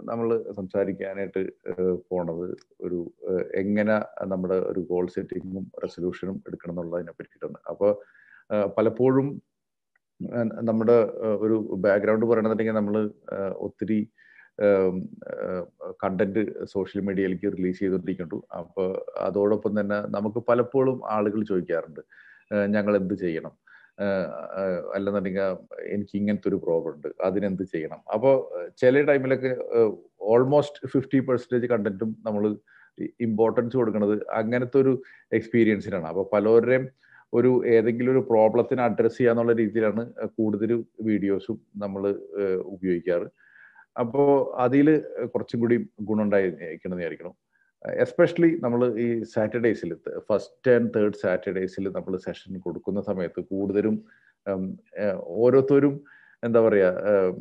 നമ്മൾ സംസാരിക്കാനായിട്ട് ഏഹ് പോണത് ഒരു ഏഹ് എങ്ങനെ നമ്മുടെ ഒരു ഗോൾ സെറ്റിങ്ങും റെസൊല്യൂഷനും എടുക്കണം എന്നുള്ളതിനെ പറ്റിയിട്ടാണ് അപ്പോൾ പലപ്പോഴും ഏഹ് നമ്മുടെ ഏഹ് ഒരു ബാക്ക്ഗ്രൗണ്ട് പറയണമെന്നുണ്ടെങ്കിൽ നമ്മൾ ഒത്തിരി കണ്ടന്റ് സോഷ്യൽ മീഡിയയിലേക്ക് റിലീസ് ചെയ്തുകൊണ്ടിരിക്കുന്നുണ്ട് അപ്പോൾ അതോടൊപ്പം തന്നെ നമുക്ക് പലപ്പോഴും ആളുകൾ ചോദിക്കാറുണ്ട് ഏഹ് ഞങ്ങൾ എന്ത് ചെയ്യണം ഏഹ് ഏഹ് അല്ലെന്നുണ്ടെങ്കിൽ എനിക്ക് ഇങ്ങനത്തെ ഒരു പ്രോബ്ലം ഉണ്ട് അതിനെന്ത് ചെയ്യണം അപ്പോൾ ചില ടൈമിലൊക്കെ ഓൾമോസ്റ്റ് ഫിഫ്റ്റി പെർസെൻറ്റേജ് കണ്ടന്റും നമ്മൾ ഇമ്പോർട്ടൻസ് കൊടുക്കുന്നത് അങ്ങനത്തെ ഒരു എക്സ്പീരിയൻസിനാണ് അപ്പോൾ പലരുടെയും ഒരു ഏതെങ്കിലും ഒരു പ്രോബ്ലത്തിന് അഡ്രസ്സ് ചെയ്യാന്നുള്ള രീതിയിലാണ് കൂടുതൽ വീഡിയോസും നമ്മൾ ഉപയോഗിക്കാറ് അപ്പോൾ അതിൽ കുറച്ചും കൂടി ഗുണമുണ്ടായിരിക്കണമെന്ന് വിചാരിക്കണം എസ്പെഷ്യലി നമ്മൾ ഈ സാറ്റർഡേസിൽ ഫസ്റ്റ് ആൻഡ് തേർഡ് സാറ്റർഡേസിൽ നമ്മൾ സെഷൻ കൊടുക്കുന്ന സമയത്ത് കൂടുതലും ഉം, ഏഹ്, ഓരോരുത്തരും എന്താ പറയുക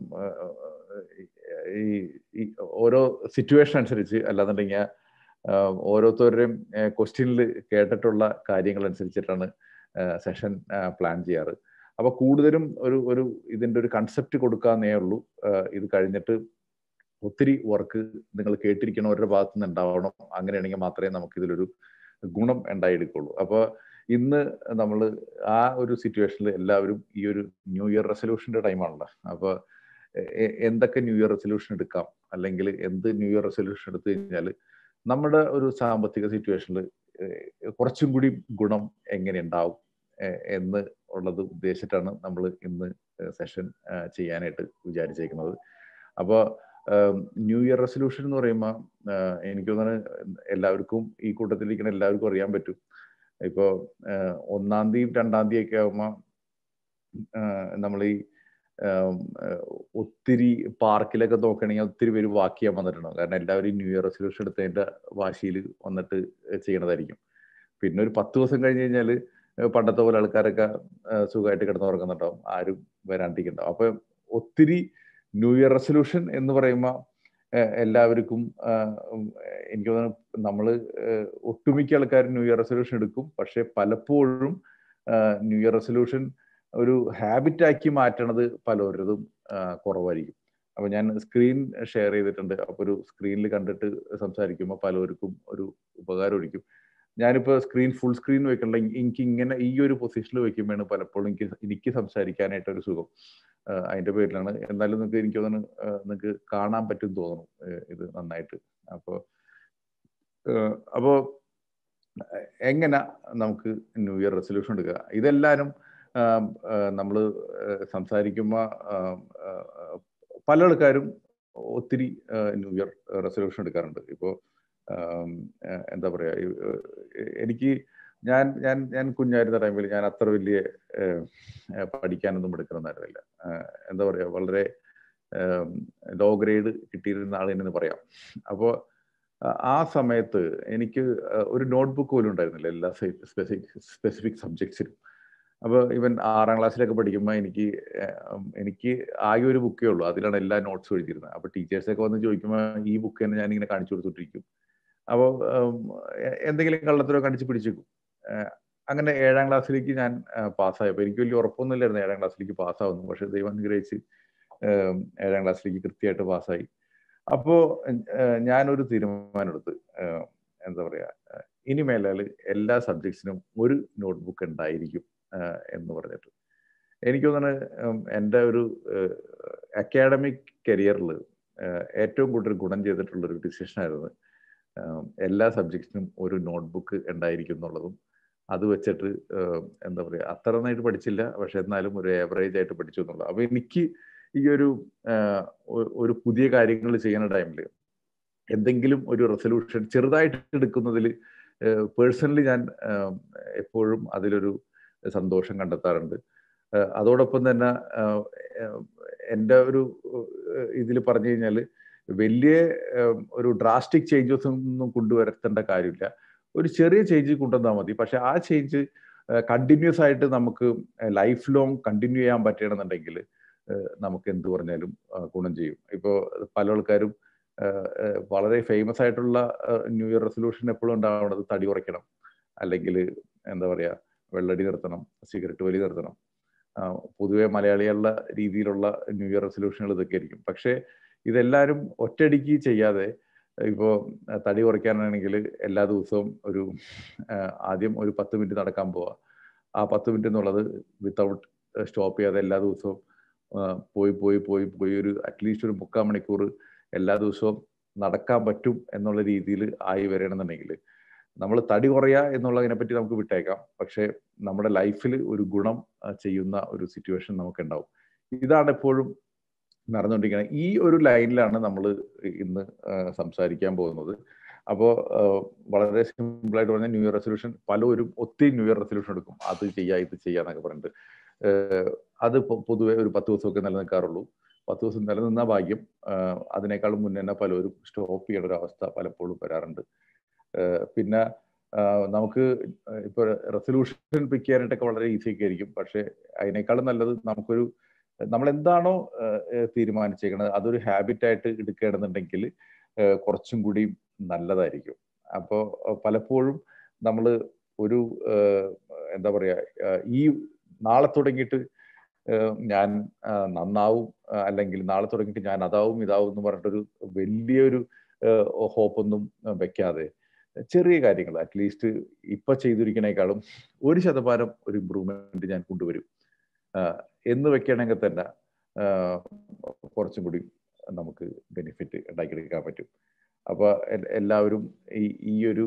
ഈ ഈ ഓരോ സിറ്റുവേഷൻ അനുസരിച്ച് അല്ലാന്നുണ്ടെങ്കിൽ ഓരോരുത്തരുടെയും ക്വസ്റ്റ്യനിൽ കേട്ടിട്ടുള്ള കാര്യങ്ങൾ അനുസരിച്ചിട്ടാണ് സെഷൻ പ്ലാൻ ചെയ്യാറ് അപ്പൊ കൂടുതലും ഒരു ഒരു ഇതിന്റെ ഒരു കൺസെപ്റ്റ് കൊടുക്കാന്നേ ഉള്ളൂ ഏഹ്, ഇത് കഴിഞ്ഞിട്ട് ഒത്തിരി വർക്ക് നിങ്ങൾ കേട്ടിരിക്കണവരുടെ ഭാഗത്തു നിന്ന് ഉണ്ടാവണം അങ്ങനെയാണെങ്കിൽ മാത്രമേ നമുക്ക് ഇതിലൊരു ഗുണം ഉണ്ടായെടുക്കുള്ളൂ അപ്പോൾ ഇന്ന് നമ്മൾ ആ ഒരു സിറ്റുവേഷനിൽ എല്ലാവരും ഈ ഒരു ന്യൂ ഇയർ റെസൊല്യൂഷന്റെ ടൈമാണല്ലോ അപ്പോൾ എന്തൊക്കെ ന്യൂ ഇയർ റെസൊല്യൂഷൻ എടുക്കാം അല്ലെങ്കിൽ എന്ത് ന്യൂ ഇയർ റെസൊല്യൂഷൻ എടുത്തു കഴിഞ്ഞാൽ നമ്മുടെ ഒരു സാമ്പത്തിക സിറ്റുവേഷനിൽ കുറച്ചും കൂടി ഗുണം എങ്ങനെ ഉണ്ടാവും ഏഹ് എന്ന് ഉള്ളത് ഉദ്ദേശിച്ചിട്ടാണ് നമ്മൾ ഇന്ന് സെഷൻ ചെയ്യാനായിട്ട് വിചാരിച്ചേക്കുന്നത് അപ്പോൾ ന്യൂ ഇയർ റെസൊല്യൂഷൻ എന്ന് പറയുമ്പോൾ എനിക്ക് തോന്നുന്നത് എല്ലാവർക്കും ഈ കൂട്ടത്തിലിരിക്കുന്ന എല്ലാവർക്കും അറിയാൻ പറ്റും ഇപ്പോൾ ഒന്നാം തീയതി രണ്ടാം തീയതി ഒക്കെ ആകുമ്പോൾ നമ്മൾ ഈ ഒത്തിരി പാർക്കിലൊക്കെ നോക്കുകയാണെങ്കിൽ ഒത്തിരി പേര് വാക്ക് ചെയ്യാൻ വന്നിട്ടുണ്ടാവും കാരണം എല്ലാവരും ന്യൂ ഇയർ റെസൊല്യൂഷൻ എടുത്തതിന്റെ വാശിയിൽ വന്നിട്ട് ചെയ്യണതായിരിക്കും പിന്നെ ഒരു പത്ത് ദിവസം കഴിഞ്ഞ് കഴിഞ്ഞാൽ പണ്ടത്തെ പോലെ ആൾക്കാരൊക്കെ സുഖമായിട്ട് കിടന്നുറങ്ങുന്നുണ്ടാവും ആരും വരാണ്ടിരിക്കുന്നുണ്ടാവും അപ്പൊ ഒത്തിരി ന്യൂ ഇയർ റെസൊല്യൂഷൻ എന്ന് പറയുമ്പോൾ എല്ലാവർക്കും എനിക്ക് തോന്നുന്നു നമ്മൾ ഒട്ടുമിക്ക ആൾക്കാർ ന്യൂ ഇയർ റെസൊല്യൂഷൻ എടുക്കും പക്ഷെ പലപ്പോഴും ന്യൂ ഇയർ റെസൊല്യൂഷൻ ഒരു ഹാബിറ്റ് ആക്കി മാറ്റണത് പലവരതും കുറവായിരിക്കും അപ്പൊ ഞാൻ സ്ക്രീൻ ഷെയർ ചെയ്തിട്ടുണ്ട് അപ്പൊ ഒരു സ്ക്രീനിൽ കണ്ടിട്ട് സംസാരിക്കുമ്പോൾ പലർക്കും ഒരു ഉപകാരമായിരിക്കും ഞാനിപ്പോ സ്ക്രീൻ ഫുൾ സ്ക്രീൻ വെക്കണ്ട എനിക്ക് ഇങ്ങനെ ഈ ഒരു പൊസിഷനിൽ വെക്കുമ്പോഴാണ് പലപ്പോഴും എനിക്ക് എനിക്ക് സംസാരിക്കാനായിട്ട് ഒരു സുഖം അതിന്റെ പേരിലാണ് എന്നാലും നിങ്ങൾക്ക് എനിക്ക് തോന്നുന്നു നിങ്ങൾക്ക് കാണാൻ പറ്റും തോന്നുന്നു ഇത് നന്നായിട്ട് അപ്പോൾ അപ്പോൾ എങ്ങനെ നമുക്ക് ന്യൂ ഇയർ റെസൊല്യൂഷൻ എടുക്കുക ഇതെല്ലാവരും നമ്മൾ സംസാരിക്കുമ്പോൾ പല ആൾക്കാരും ഒത്തിരി ന്യൂ ഇയർ റെസൊല്യൂഷൻ എടുക്കാറുണ്ട് ഇപ്പോൾ എന്താ പറയാ എനിക്ക് ഞാൻ ഞാൻ ഞാൻ കുഞ്ഞായിരുന്ന ടൈമിൽ ഞാൻ അത്ര വലിയ പഠിക്കാനൊന്നും എടുക്കണമെന്നായിരുന്നില്ല എന്താ പറയാ വളരെ ലോ ഗ്രേഡ് കിട്ടിയിരുന്ന ആളെന്ന് പറയാം അപ്പോൾ ആ സമയത്ത് എനിക്ക് ഒരു നോട്ട്ബുക്ക് പോലും ഉണ്ടായിരുന്നില്ല എല്ലാ സ്പെസിഫിക് സ്പെസിഫിക് സബ്ജക്ട്സിനും അപ്പോൾ ഇവൻ ആറാം ക്ലാസ്സിലൊക്കെ പഠിക്കുമ്പോൾ എനിക്ക് എനിക്ക് ആകെ ഒരു ബുക്കേ ഉള്ളൂ അതിലാണ് എല്ലാ നോട്ട്സും എഴുതിയിരുന്നത് അപ്പോൾ ടീച്ചേഴ്സൊക്കെ വന്ന് ചോദിക്കുമ്പോൾ ഈ ബുക്ക് തന്നെ ഞാനിങ്ങനെ കാണിച്ചു കൊടുത്തോണ്ടിരിക്കും അപ്പോൾ എന്തെങ്കിലും കള്ളത്തരോ കണ്ടിച്ച് പിടിച്ചേക്കും അങ്ങനെ ഏഴാം ക്ലാസ്സിലേക്ക് ഞാൻ പാസ്സായപ്പോൾ എനിക്ക് വലിയ ഉറപ്പൊന്നുമില്ലായിരുന്നു ഏഴാം ക്ലാസ്സിലേക്ക് പാസ്സാവുന്നു പക്ഷെ ദൈവം അനുഗ്രഹിച്ച് ഏഴാം ക്ലാസ്സിലേക്ക് കൃത്യമായിട്ട് പാസ്സായി അപ്പോൾ ഞാനൊരു തീരുമാനമെടുത്ത് എന്താ പറയുക ഇനി മേലാൽ എല്ലാ സബ്ജക്ട്സിനും ഒരു നോട്ട്ബുക്ക് ഉണ്ടായിരിക്കും എന്ന് പറഞ്ഞിട്ട് എനിക്ക് തോന്നുന്നത് എൻ്റെ ഒരു അക്കാഡമിക് കരിയറിൽ ഏറ്റവും കൂടുതൽ ഗുണം ചെയ്തിട്ടുള്ള ഒരു ഡിസിഷനായിരുന്നു എല്ലാ സബ്ജക്ട്സിനും ഒരു നോട്ട്ബുക്ക് ഉണ്ടായിരിക്കും എന്നുള്ളതും അത് വെച്ചിട്ട് എന്താ പറയുക അത്ര നന്നായിട്ട് പഠിച്ചില്ല പക്ഷെ എന്നാലും ഒരു ഏവറേജ് ആയിട്ട് പഠിച്ചു എന്നുള്ളത് അപ്പൊ എനിക്ക് ഈ ഒരു ഒരു പുതിയ കാര്യങ്ങൾ ചെയ്യുന്ന ടൈമിൽ എന്തെങ്കിലും ഒരു റെസൊല്യൂഷൻ ചെറുതായിട്ട് എടുക്കുന്നതിൽ പേഴ്സണലി ഞാൻ എപ്പോഴും അതിലൊരു സന്തോഷം കണ്ടെത്താറുണ്ട് അതോടൊപ്പം തന്നെ എൻ്റെ ഒരു ഇതിൽ പറഞ്ഞു കഴിഞ്ഞാൽ വലിയ ഒരു ഡ്രാസ്റ്റിക് ചേഞ്ചസ് ഒന്നും കൊണ്ടുവരത്തേണ്ട കാര്യമില്ല ഒരു ചെറിയ ചേഞ്ച് കൊണ്ടുവന്നാൽ മതി പക്ഷെ ആ ചേഞ്ച് കണ്ടിന്യൂസ് ആയിട്ട് നമുക്ക് ലൈഫ് ലോങ് കണ്ടിന്യൂ ചെയ്യാൻ പറ്റണമെന്നുണ്ടെങ്കിൽ നമുക്ക് എന്ത് പറഞ്ഞാലും ഗുണം ചെയ്യും ഇപ്പോൾ പല ആൾക്കാരും വളരെ ഫേമസ് ആയിട്ടുള്ള ന്യൂ ഇയർ റെസൊല്യൂഷൻ എപ്പോഴും ഉണ്ടാവുന്നത് തടി കുറയ്ക്കണം അല്ലെങ്കിൽ എന്താ പറയുക വെള്ളടി നിർത്തണം സിഗരറ്റ് വലി നിർത്തണം പൊതുവെ മലയാളികളുടെ രീതിയിലുള്ള ന്യൂ ഇയർ റെസൊല്യൂഷനുകൾ ഇതൊക്കെ ആയിരിക്കും പക്ഷേ ഇതെല്ലാവരും ഒറ്റയടിക്ക് ചെയ്യാതെ ഇപ്പോൾ തടി കുറയ്ക്കാനാണെങ്കിൽ എല്ലാ ദിവസവും ഒരു ആദ്യം ഒരു പത്ത് മിനിറ്റ് നടക്കാൻ പോവുക ആ പത്ത് മിനിറ്റ് എന്നുള്ളത് വിത്തൗട്ട് സ്റ്റോപ്പ് ചെയ്യാതെ എല്ലാ ദിവസവും പോയി പോയി പോയി പോയി ഒരു അറ്റ്ലീസ്റ്റ് ഒരു മുക്കാൽ മണിക്കൂർ എല്ലാ ദിവസവും നടക്കാൻ പറ്റും എന്നുള്ള രീതിയിൽ ആയി വരണമെന്നുണ്ടെങ്കിൽ നമ്മൾ തടി കുറയുക എന്നുള്ളതിനെ പറ്റി നമുക്ക് വിട്ടേക്കാം പക്ഷേ നമ്മുടെ ലൈഫിൽ ഒരു ഗുണം ചെയ്യുന്ന ഒരു സിറ്റുവേഷൻ നമുക്ക് ഉണ്ടാവും ഇതാണ് എപ്പോഴും നടന്നുകൊണ്ടിരിക്കുന്നത് ഈ ഒരു ലൈനിലാണ് നമ്മൾ ഇന്ന് സംസാരിക്കാൻ പോകുന്നത് അപ്പോൾ വളരെ സിമ്പിളായിട്ട് പറഞ്ഞാൽ ന്യൂ ഇയർ റെസൊല്യൂഷൻ പലരും ഒത്തിരി ന്യൂ ഇയർ റെസൊല്യൂഷൻ എടുക്കും അത് ചെയ്യുക ഇത് ചെയ്യുക എന്നൊക്കെ പറഞ്ഞിട്ട് അത് പൊതുവെ ഒരു പത്ത് ദിവസമൊക്കെ നിലനിൽക്കാറുള്ളൂ പത്ത് ദിവസം നിലനിന്ന ഭാഗ്യം അതിനേക്കാളും മുന്നേ തന്നെ പലരും സ്റ്റോപ്പ് ചെയ്യേണ്ട ഒരു അവസ്ഥ പലപ്പോഴും വരാറുണ്ട് പിന്നെ നമുക്ക് ഇപ്പോൾ റെസൊല്യൂഷൻ പിക്ക് ചെയ്യാനായിട്ടൊക്കെ വളരെ ഈസി ഒക്കെ ആയിരിക്കും പക്ഷേ അതിനേക്കാളും നല്ലത് നമുക്കൊരു നമ്മൾ എന്താണോ തീരുമാനിച്ചേക്കുന്നത് അതൊരു ഹാബിറ്റായിട്ട് എടുക്കുകയാണെന്നുണ്ടെങ്കിൽ കുറച്ചും കൂടി നല്ലതായിരിക്കും അപ്പോൾ പലപ്പോഴും നമ്മൾ ഒരു എന്താ പറയുക ഈ നാളെ തുടങ്ങിയിട്ട് ഞാൻ നന്നാവും അല്ലെങ്കിൽ നാളെ തുടങ്ങിയിട്ട് ഞാൻ അതാവും ഇതാവും എന്ന് പറഞ്ഞിട്ടൊരു വലിയൊരു ഹോപ്പൊന്നും വെക്കാതെ ചെറിയ കാര്യങ്ങൾ അറ്റ്ലീസ്റ്റ് ഇപ്പൊ ചെയ്തിരിക്കണേക്കാളും ഒരു ശതമാനം ഒരു ഇമ്പ്രൂവ്മെന്റ് ഞാൻ കൊണ്ടുവരും എന്ന് വെക്കുകയാണെങ്കിൽ തന്നെ കുറച്ചും കൂടി നമുക്ക് ബെനിഫിറ്റ് ഉണ്ടാക്കിയെടുക്കാൻ പറ്റും അപ്പോൾ എല്ലാവരും ഈ ഈ ഒരു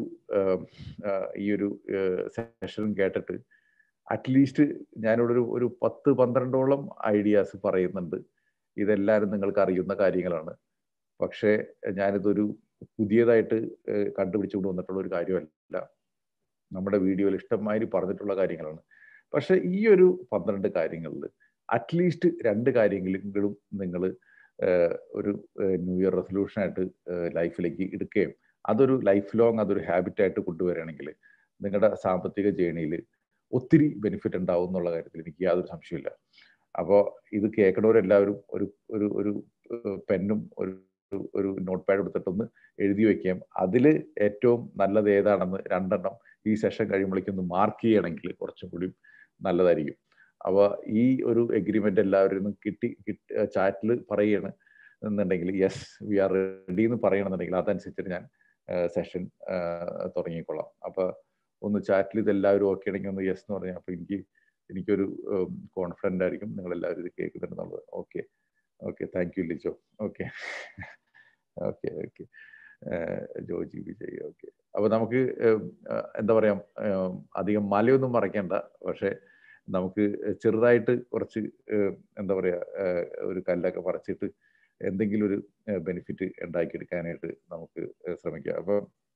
ഈ ഒരു സെഷൻ കേട്ടിട്ട് അറ്റ്ലീസ്റ്റ് ഞാനിവിടെ ഒരു ഒരു പത്ത് പന്ത്രണ്ടോളം ഐഡിയാസ് പറയുന്നുണ്ട് ഇതെല്ലാവരും നിങ്ങൾക്ക് അറിയുന്ന കാര്യങ്ങളാണ് പക്ഷേ ഞാനിതൊരു പുതിയതായിട്ട് കണ്ടുപിടിച്ചുകൊണ്ട് വന്നിട്ടുള്ള ഒരു കാര്യമല്ല നമ്മുടെ വീഡിയോയിൽ ഇഷ്ടമായി പറഞ്ഞിട്ടുള്ള കാര്യങ്ങളാണ് പക്ഷെ ഈ ഒരു പന്ത്രണ്ട് കാര്യങ്ങളിൽ അറ്റ്ലീസ്റ്റ് രണ്ട് കാര്യങ്ങളെങ്കിലും നിങ്ങൾ ഒരു ന്യൂ ഇയർ റെസൊല്യൂഷനായിട്ട് ലൈഫിലേക്ക് എടുക്കുകയും അതൊരു ലൈഫ് ലോങ് അതൊരു ഹാബിറ്റായിട്ട് കൊണ്ടുവരികയാണെങ്കിൽ നിങ്ങളുടെ സാമ്പത്തിക ജേണിയിൽ ഒത്തിരി ബെനിഫിറ്റ് ഉണ്ടാവും എന്നുള്ള കാര്യത്തിൽ എനിക്ക് യാതൊരു സംശയമില്ല അപ്പോൾ ഇത് കേൾക്കണവരെല്ലാവരും ഒരു ഒരു ഒരു പെന്നും ഒരു ഒരു നോട്ട് പാഡ് എടുത്തിട്ടൊന്ന് എഴുതി വെക്കാം അതിൽ ഏറ്റവും നല്ലത് ഏതാണെന്ന് രണ്ടെണ്ണം ഈ സെഷൻ കഴിയുമ്പോഴേക്കും ഒന്ന് മാർക്ക് ചെയ്യണമെങ്കിൽ കുറച്ചും കൂടി നല്ലതായിരിക്കും അപ്പോൾ ഈ ഒരു എഗ്രിമെന്റ് എല്ലാവരും കിട്ടി ചാറ്റിൽ പറയുകയാണ് എന്നുണ്ടെങ്കിൽ യെസ് വി ആർ റെഡി എന്ന് പറയണമെന്നുണ്ടെങ്കിൽ അതനുസരിച്ചിട്ട് ഞാൻ സെഷൻ തുടങ്ങിക്കൊള്ളാം അപ്പോൾ ഒന്ന് ചാറ്റിൽ ഇത് എല്ലാവരും ഓക്കെ ആണെങ്കിൽ ഒന്ന് യെസ് എന്ന് പറഞ്ഞാൽ അപ്പോൾ എനിക്ക് എനിക്കൊരു കോൺഫിഡൻ്റ് ആയിരിക്കും നിങ്ങൾ എല്ലാവരും ഇത് കേൾക്കുന്നുണ്ടെന്നുള്ളത് okay okay thank you Lijo okay okay okay Joji Vijay okay അപ്പൊ നമുക്ക് എന്താ പറയാ അധികം മലയൊന്നും മറയ്ക്കണ്ട പക്ഷെ നമുക്ക് ചെറുതായിട്ട് കുറച്ച് എന്താ പറയാ ഒരു കല്ലൊക്കെ പറിച്ചിട്ട് എന്തെങ്കിലും ഒരു ബെനിഫിറ്റ് ഉണ്ടാക്കിയെടുക്കാനായിട്ട് നമുക്ക് ശ്രമിക്കാം അപ്പൊ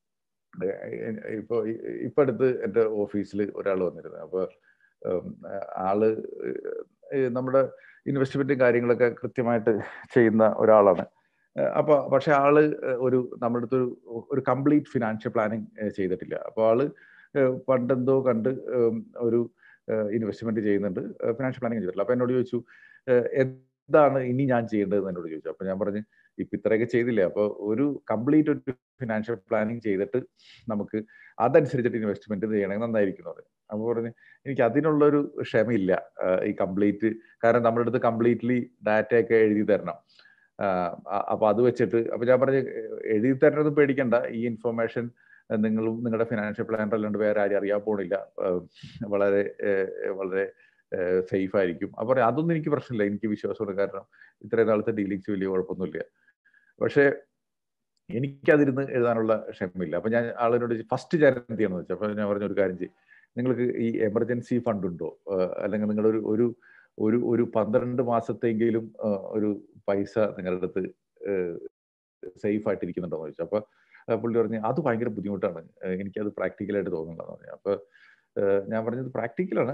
ഇപ്പൊ ഇപ്പൊ അടുത്ത് എൻ്റെ ഓഫീസിൽ ഒരാൾ വന്നിരുന്നു അപ്പൊ ആള് നമ്മുടെ ഇൻവെസ്റ്റ്മെന്റും കാര്യങ്ങളൊക്കെ കൃത്യമായിട്ട് ചെയ്യുന്ന ഒരാളാണ് അപ്പൊ പക്ഷെ ആള് ഒരു നമ്മുടെ അടുത്തൊരു ഒരു കംപ്ലീറ്റ് ഫിനാൻഷ്യൽ പ്ലാനിങ് ചെയ്തിട്ടില്ല അപ്പൊ ആള് പണ്ടെന്തോ കണ്ട് ഒരു ഇൻവെസ്റ്റ്മെന്റ് ചെയ്യുന്നുണ്ട് ഫിനാൻഷ്യൽ പ്ലാനിങ് ചെയ്തിട്ടില്ല അപ്പൊ എന്നോട് ചോദിച്ചു എന്താണ് ഇനി ഞാൻ ചെയ്യേണ്ടത് എന്നോട് ചോദിച്ചു അപ്പൊ ഞാൻ പറഞ്ഞു ഇപ്പൊ ഇത്രയൊക്കെ ചെയ്തില്ലേ അപ്പൊ ഒരു കംപ്ലീറ്റ് ഒരു ഫിനാൻഷ്യൽ പ്ലാനിങ് ചെയ്തിട്ട് നമുക്ക് അതനുസരിച്ചിട്ട് ഇൻവെസ്റ്റ്മെന്റ് ചെയ്യണമെങ്കിൽ നന്നായിരിക്കും പറയും അപ്പൊ പറഞ്ഞു എനിക്ക് അതിനുള്ളൊരു ക്ഷമയില്ല ഈ കംപ്ലീറ്റ് കാരണം നമ്മുടെ അടുത്ത് കംപ്ലീറ്റ്ലി ഡാറ്റയൊക്കെ എഴുതി തരണം അപ്പൊ അത് വെച്ചിട്ട് അപ്പൊ ഞാൻ പറഞ്ഞു എഴുതി തരുന്നത് പേടിക്കണ്ട ഈ ഇൻഫർമേഷൻ നിങ്ങളും നിങ്ങളുടെ ഫിനാൻഷ്യൽ പ്ലാനർ അല്ലാണ്ട് വേറെ ആരും അറിയാൻ പോണില്ല വളരെ വളരെ സേഫ് ആയിരിക്കും അപ്പൊ അതൊന്നും എനിക്ക് പ്രശ്നമില്ല എനിക്ക് വിശ്വാസമുണ്ട് കാരണം ഇത്രയും നാളത്തെ ഡീലിങ്സ് വലിയ കുഴപ്പമൊന്നുമില്ല പക്ഷേ എനിക്കതിരുന്ന് എഴുതാനുള്ള ക്ഷമയില്ല അപ്പൊ ഞാൻ ആളിനോട് ഫസ്റ്റ് ഞാൻ എന്ത് ചെയ്യണമെന്ന് വെച്ചാൽ അപ്പൊ ഞാൻ പറഞ്ഞ ഒരു കാര്യം ചെയ്യും നിങ്ങൾക്ക് ഈ എമർജൻസി ഫണ്ട് ഉണ്ടോ അല്ലെങ്കിൽ നിങ്ങളൊരു ഒരു ഒരു ഒരു പന്ത്രണ്ട് മാസത്തെങ്കിലും ഒരു പൈസ നിങ്ങളുടെ അടുത്ത് സേഫ് ആയിട്ട് ഇരിക്കുന്നുണ്ടോ എന്ന് ചോദിച്ചു അപ്പൊ പുള്ളി പറഞ്ഞു അത് ഭയങ്കര ബുദ്ധിമുട്ടാണ് എനിക്കത് പ്രാക്ടിക്കലായിട്ട് തോന്നുന്നുണ്ടെന്ന് പറഞ്ഞു അപ്പൊ ഞാൻ പറഞ്ഞത് പ്രാക്ടിക്കലാണ്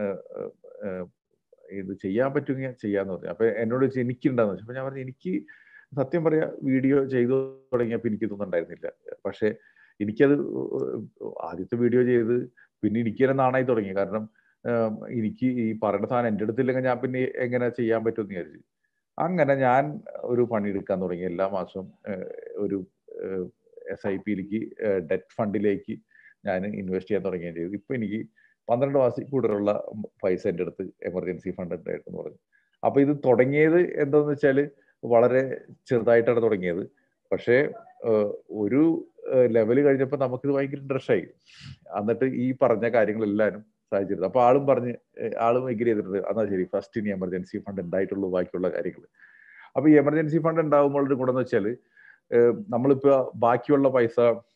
ഇത് ചെയ്യാൻ പറ്റുമെങ്കിൽ ചെയ്യാന്ന് പറഞ്ഞു അപ്പൊ എന്നോട് ചോദിച്ചു എനിക്കുണ്ടാന്ന് വെച്ചു അപ്പൊ ഞാൻ പറഞ്ഞു എനിക്ക് സത്യം പറയാ വീഡിയോ ചെയ്തു തുടങ്ങിയപ്പോൾ എനിക്ക് ഇതൊന്നും ഉണ്ടായിരുന്നില്ല പക്ഷെ എനിക്കത് ആദ്യത്തെ വീഡിയോ ചെയ്ത് പിന്നെ എനിക്ക് തന്നെ നാണായി തുടങ്ങി കാരണം എനിക്ക് ഈ പറയുന്ന സാധനം എൻ്റെ അടുത്തില്ലെങ്കിൽ ഞാൻ പിന്നെ എങ്ങനെ ചെയ്യാൻ പറ്റുമെന്ന് വിചാരിച്ചു അങ്ങനെ ഞാൻ ഒരു പണിയെടുക്കാൻ തുടങ്ങി എല്ലാ മാസവും ഒരു എസ് ഐ പിയിലേക്ക് ഡെറ്റ് ഫണ്ടിലേക്ക് ഞാൻ ഇൻവെസ്റ്റ് ചെയ്യാൻ തുടങ്ങുകയും ചെയ്തു ഇപ്പൊ എനിക്ക് പന്ത്രണ്ട് മാസത്തിൽ കൂടുതലുള്ള പൈസ എൻ്റെ അടുത്ത് എമർജൻസി ഫണ്ട് ഉണ്ടായിട്ടെന്ന് പറഞ്ഞു അപ്പൊ ഇത് തുടങ്ങിയത് എന്താന്ന് വെച്ചാൽ വളരെ ചെറുതായിട്ടാണ് തുടങ്ങിയത് പക്ഷേ ഒരു ലെവൽ കഴിഞ്ഞപ്പോൾ നമുക്കിത് ഭയങ്കര ഇൻട്രസ്റ്റ് ആയി എന്നിട്ട് ഈ പറഞ്ഞ കാര്യങ്ങളെല്ലാവരും സാധിച്ചിരുന്നു അപ്പൊ ആളും പറഞ്ഞ് ആളും എഗ്രി ചെയ്തിട്ടുണ്ട് എന്നാ ശരി ഫസ്റ്റ് ഇനി എമർജൻസി ഫണ്ട് ഉണ്ടായിട്ടുള്ളൂ ബാക്കിയുള്ള കാര്യങ്ങൾ അപ്പൊ ഈ എമർജൻസി ഫണ്ട് ഉണ്ടാകുമ്പോൾ ഒരു ഗുണം എന്ന് വെച്ചാൽ നമ്മളിപ്പോ ബാക്കിയുള്ള പൈസ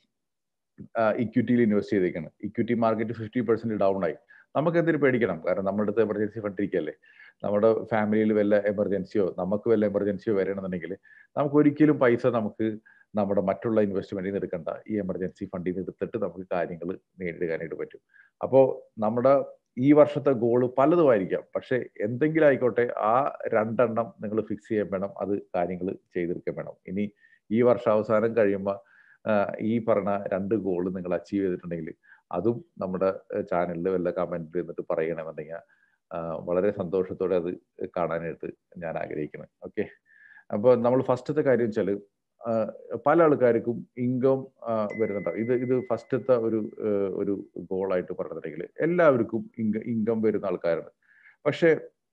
ഇക്വിറ്റിയിൽ ഇൻവെസ്റ്റ് ചെയ്തേക്കാണ് equity market fifty percent down ആയി നമുക്ക് എന്തിനു പേടിക്കണം കാരണം നമ്മുടെ അടുത്ത് എമർജൻസി ഫണ്ട് ഇരിക്കല്ലേ നമ്മുടെ ഫാമിലിയിൽ വല്ല എമർജൻസിയോ നമുക്ക് വല്ല എമർജൻസിയോ വരണമെന്നുണ്ടെങ്കിൽ നമുക്ക് ഒരിക്കലും പൈസ നമുക്ക് നമ്മുടെ മറ്റുള്ള ഇൻവെസ്റ്റ്മെന്റിൽ നിന്ന് എടുക്കണ്ട ഈ എമർജൻസി ഫണ്ടിൽ നിന്ന് എടുത്തിട്ട് നമുക്ക് കാര്യങ്ങൾ നേടിയെടുക്കാനായിട്ട് പറ്റും അപ്പോൾ നമ്മുടെ ഈ വർഷത്തെ ഗോള് പലതുമായിരിക്കാം പക്ഷെ എന്തെങ്കിലും ആയിക്കോട്ടെ ആ രണ്ടെണ്ണം നിങ്ങൾ ഫിക്സ് ചെയ്യാൻ വേണം അത് കാര്യങ്ങൾ ചെയ്തെടുക്കാൻ വേണം ഇനി ഈ വർഷാവസാനം കഴിയുമ്പോൾ ഈ പറഞ്ഞ രണ്ട് ഗോള് നിങ്ങൾ അച്ചീവ് ചെയ്തിട്ടുണ്ടെങ്കിൽ അതും നമ്മുടെ ചാനലിൽ വല്ല കമന്റിൽ എന്നിട്ട് പറയണമെന്നുണ്ടെങ്കിൽ വളരെ സന്തോഷത്തോടെ അത് കാണാനായിട്ട് ഞാൻ ആഗ്രഹിക്കുന്നത് ഓക്കെ അപ്പോൾ നമ്മൾ ഫസ്റ്റത്തെ കാര്യം വെച്ചാൽ പല ആൾക്കാർക്കും ഇൻകം വരുന്നുണ്ടാവും ഇത് ഇത് ഫസ്റ്റത്തെ ഒരു ഒരു ഗോളായിട്ട് പറഞ്ഞിട്ടുണ്ടെങ്കിൽ എല്ലാവർക്കും ഇൻകം ഇൻകം വരുന്ന ആൾക്കാരാണ് പക്ഷേ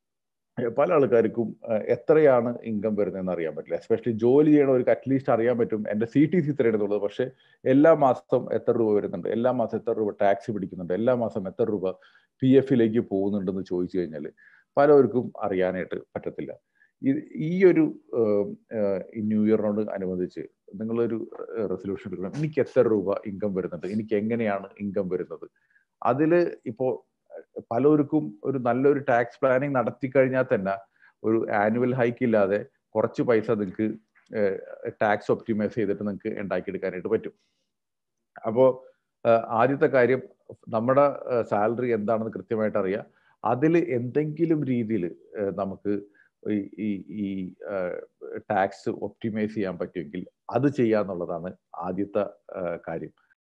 പല ആൾക്കാർക്കും എത്രയാണ് ഇൻകം വരുന്നതെന്ന് അറിയാൻ പറ്റില്ല എസ്പെഷ്യലി ജോലി ചെയ്യണവർക്ക് അറ്റ്ലീസ്റ്റ് അറിയാൻ പറ്റും എൻ്റെ സി ടി സി ഇത്രയാണെന്നുള്ളത് പക്ഷേ എല്ലാ മാസം എത്ര രൂപ വരുന്നുണ്ട് എല്ലാ മാസം എത്ര രൂപ ടാക്സ് പിടിക്കുന്നുണ്ട് എല്ലാ മാസം എത്ര രൂപ പി എഫിലേക്ക് പോകുന്നുണ്ടെന്ന് ചോദിച്ചു കഴിഞ്ഞാൽ പലവർക്കും അറിയാനായിട്ട് പറ്റത്തില്ല ഈ ഒരു ന്യൂ ഇയറിനോട് അനുബന്ധിച്ച് നിങ്ങളൊരു റെസൊല്യൂഷൻ എടുക്കണം എനിക്ക് എത്ര രൂപ ഇൻകം വരുന്നുണ്ട് എനിക്ക് എങ്ങനെയാണ് ഇൻകം വരുന്നത് അതിൽ ഇപ്പോൾ പലർക്കും ഒരു നല്ലൊരു ടാക്സ് പ്ലാനിങ് നടത്തി കഴിഞ്ഞാൽ തന്നെ ഒരു ആനുവൽ ഹൈക്ക് ഇല്ലാതെ കുറച്ച് പൈസ നിങ്ങൾക്ക് ടാക്സ് ഒപ്റ്റിമൈസ് ചെയ്തിട്ട് നിങ്ങൾക്ക് ഉണ്ടാക്കിയെടുക്കാനായിട്ട് പറ്റും അപ്പോൾ ആദ്യത്തെ കാര്യം നമ്മുടെ സാലറി എന്താണെന്ന് കൃത്യമായിട്ട് അറിയാം അതിൽ എന്തെങ്കിലും രീതിയിൽ നമുക്ക് ഈ ഈ ടാക്സ് ഒപ്റ്റിമൈസ് ചെയ്യാൻ പറ്റുമെങ്കിൽ അത് ചെയ്യാന്നുള്ളതാണ് ആദ്യത്തെ കാര്യം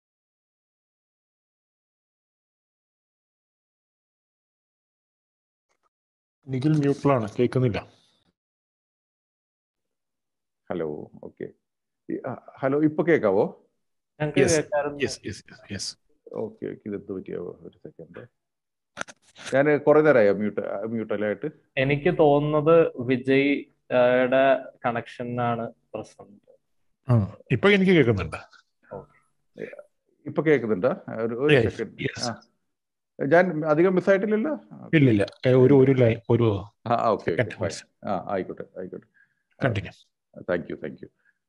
നിഖിൽ മ്യൂട്ടിലാണ് കേൾക്കുന്നില്ല ഹലോ ഓക്കെ ഹലോ ഇപ്പൊ കേൾക്കാവോ ഓക്കെ ഓക്കെ ഇത് പറ്റിയാവോ ഒരു സെക്കൻഡ് ഞാൻ കുറെ നേരമായോ മ്യൂട്ട് മ്യൂട്ടലായിട്ട് എനിക്ക് തോന്നുന്നത് വിജയ്യുടെ കണക്ഷനാണ് പ്രശ്നം ഇപ്പൊ എനിക്ക് കേൾക്കുന്നുണ്ട് ഇപ്പൊ കേൾക്കുന്നുണ്ടാ ഒരു സെക്കൻഡ് ഞാൻ അധികം മിസ്സായിട്ടില്ലല്ലോ ഇല്ലില്ല ഒരു ഒരു ലൈൻ ഒരു ആ ഓക്കെ ആ ആയിക്കോട്ടെ ആയിക്കോട്ടെ continue thank you thank you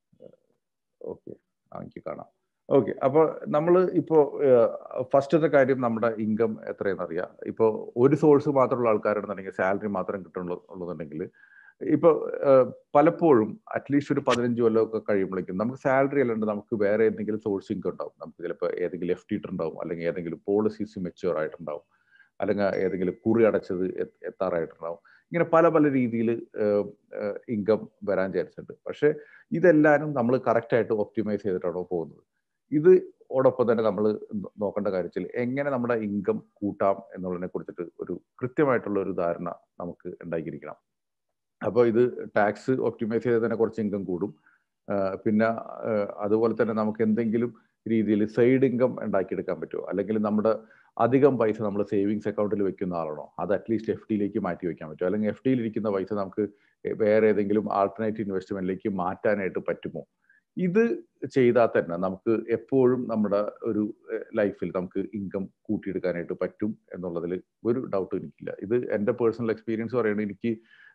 okay എനിക്ക് കാണാം ഓക്കെ അപ്പോൾ നമ്മൾ ഇപ്പോൾ ഫസ്റ്റത്തെ കാര്യം നമ്മുടെ ഇൻകം എത്രയെന്ന് അറിയാം ഇപ്പോൾ ഒരു സോഴ്സ് മാത്രമുള്ള ആൾക്കാരാണെന്നുണ്ടെങ്കിൽ സാലറി മാത്രം കിട്ടുന്നുള്ളതെന്നുണ്ടെങ്കിൽ ഇപ്പോൾ പലപ്പോഴും അറ്റ്ലീസ്റ്റ് ഒരു പതിനഞ്ച് കൊല്ലമൊക്കെ കഴിയുമ്പോഴേക്കും നമുക്ക് സാലറി അല്ലാണ്ട് നമുക്ക് വേറെ എന്തെങ്കിലും സോഴ്സ് ഇൻകം ഉണ്ടാവും നമുക്ക് ചിലപ്പോൾ ഏതെങ്കിലും എഫ് ടി ഉണ്ടാവും അല്ലെങ്കിൽ ഏതെങ്കിലും പോളിസീസ് മെച്ചുവർ ആയിട്ടുണ്ടാവും അല്ലെങ്കിൽ ഏതെങ്കിലും കുറി അടച്ചത് എത്താറായിട്ടുണ്ടാവും ഇങ്ങനെ പല പല രീതിയിൽ ഇൻകം വരാൻ ചാൻസ് ഉണ്ട് പക്ഷെ ഇതെല്ലാവരും നമ്മൾ കറക്റ്റായിട്ട് ഒപ്റ്റിമൈസ് ചെയ്തിട്ടാണോ പോകുന്നത് ഇത് ഓടൊപ്പം തന്നെ നമ്മൾ നോക്കേണ്ട കാര്യത്തിൽ എങ്ങനെ നമ്മുടെ ഇൻകം കൂട്ടാം എന്നുള്ളതിനെ കുറിച്ചിട്ട് ഒരു കൃത്യമായിട്ടുള്ള ഒരു ധാരണ നമുക്ക് ഉണ്ടാക്കിയിരിക്കണം അപ്പോൾ ഇത് ടാക്സ് ഒപ്റ്റിമൈസ് ചെയ്ത് തന്നെ കുറച്ച് ഇൻകം കൂടും പിന്നെ അതുപോലെ തന്നെ നമുക്ക് എന്തെങ്കിലും രീതിയിൽ സൈഡ് ഇൻകം ഉണ്ടാക്കിയെടുക്കാൻ പറ്റുമോ അല്ലെങ്കിൽ നമ്മുടെ അധികം പൈസ നമ്മൾ സേവിങ്സ് അക്കൗണ്ടിൽ വെക്കുന്ന ആളാണോ അത് അറ്റ്ലീസ്റ്റ് എഫ് ഡിയിലേക്ക് മാറ്റി വെക്കാൻ പറ്റുമോ അല്ലെങ്കിൽ എഫ് ഡിയിൽ ഇരിക്കുന്ന പൈസ നമുക്ക് വേറെ ഏതെങ്കിലും ആൾട്ടർനേറ്റീവ് ഇൻവെസ്റ്റ്മെന്റിലേക്ക് മാറ്റാനായിട്ട് പറ്റുമോ ഇത് ചെയ്താൽ തന്നെ നമുക്ക് എപ്പോഴും നമ്മുടെ ഒരു ലൈഫിൽ നമുക്ക് ഇൻകം കൂട്ടിയെടുക്കാനായിട്ട് പറ്റും എന്നുള്ളതിൽ ഒരു ഡൗട്ടും എനിക്കില്ല ഇത് എൻ്റെ പേഴ്സണൽ എക്സ്പീരിയൻസ് പറയുന്നത് എനിക്ക്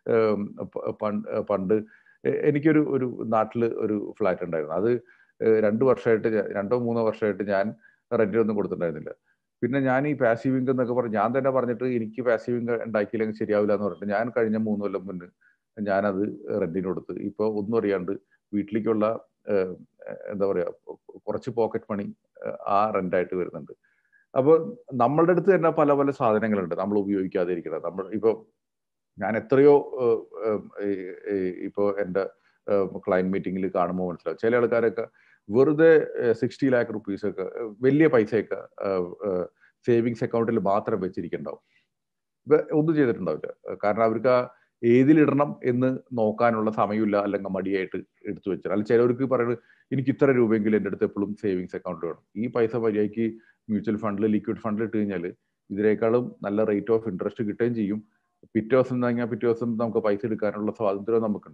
പണ്ട് എനിക്കൊരു ഒരു നാട്ടിൽ ഒരു ഫ്ലാറ്റ് ഉണ്ടായിരുന്നു അത് രണ്ട് വർഷമായിട്ട് രണ്ടോ മൂന്നോ വർഷമായിട്ട് ഞാൻ റെന്റിനൊന്നും കൊടുത്തിട്ടുണ്ടായിരുന്നില്ല പിന്നെ ഞാൻ ഈ പാസീവ് ഇൻകം എന്നൊക്കെ പറഞ്ഞു ഞാൻ തന്നെ പറഞ്ഞിട്ട് എനിക്ക് പാസീവ് ഇൻകം ഉണ്ടാക്കിയില്ലെങ്കിൽ ശരിയാവില്ല എന്ന് പറഞ്ഞിട്ട് ഞാൻ കഴിഞ്ഞ മൂന്ന് കൊല്ലം മുന്നേ ഞാനത് റെന്റിന് കൊടുത്ത് ഇപ്പോൾ ഒന്നും അറിയാണ്ട് വീട്ടിലേക്കുള്ള എന്താ പറയാ കുറച്ച് പോക്കറ്റ് മണി ആ റെന്റായിട്ട് വരുന്നുണ്ട് അപ്പോൾ നമ്മളുടെ അടുത്ത് തന്നെ പല പല സാധനങ്ങളുണ്ട് നമ്മൾ ഉപയോഗിക്കാതെ ഇരിക്കുന്നത് നമ്മൾ ഇപ്പോൾ ഞാൻ എത്രയോ ഇപ്പോൾ എൻ്റെ ക്ലയൻറ്റ് മീറ്റിങ്ങിൽ കാണുമ്പോൾ മനസ്സിലാവും ചില ആൾക്കാരൊക്കെ വെറുതെ സിക്സ്റ്റി ലാക്ക് റുപ്പീസ് ഒക്കെ വലിയ പൈസയൊക്കെ സേവിങ്സ് അക്കൗണ്ടിൽ മാത്രം വെച്ചിരിക്കുന്നുണ്ടാവും ഒന്നും ചെയ്തിട്ടുണ്ടാവില്ല കാരണം അവർക്ക് ആ ഏതിലിടണം എന്ന് നോക്കാനുള്ള സമയമില്ല അല്ലെങ്കിൽ മടിയായിട്ട് എടുത്തു വെച്ചാൽ അല്ല ചിലവർക്ക് പറയുന്നത് എനിക്ക് ഇത്ര രൂപയെങ്കിലും എൻ്റെ അടുത്ത് എപ്പോഴും സേവിങ്സ് അക്കൗണ്ട് വേണം ഈ പൈസ മര്യാദയ്ക്ക് മ്യൂച്വൽ ഫണ്ടിൽ ലിക്വിഡ് ഫണ്ടിൽ ഇട്ട് കഴിഞ്ഞാൽ ഇതിനേക്കാളും നല്ല റേറ്റ് ഓഫ് ഇൻട്രസ്റ്റ് കിട്ടുകയും ചെയ്യും പിറ്റേ ദിവസം കഴിഞ്ഞാൽ പിറ്റേ ദിവസം നമുക്ക് പൈസ എടുക്കാനുള്ള സ്വാതന്ത്ര്യം നമുക്കുണ്ട്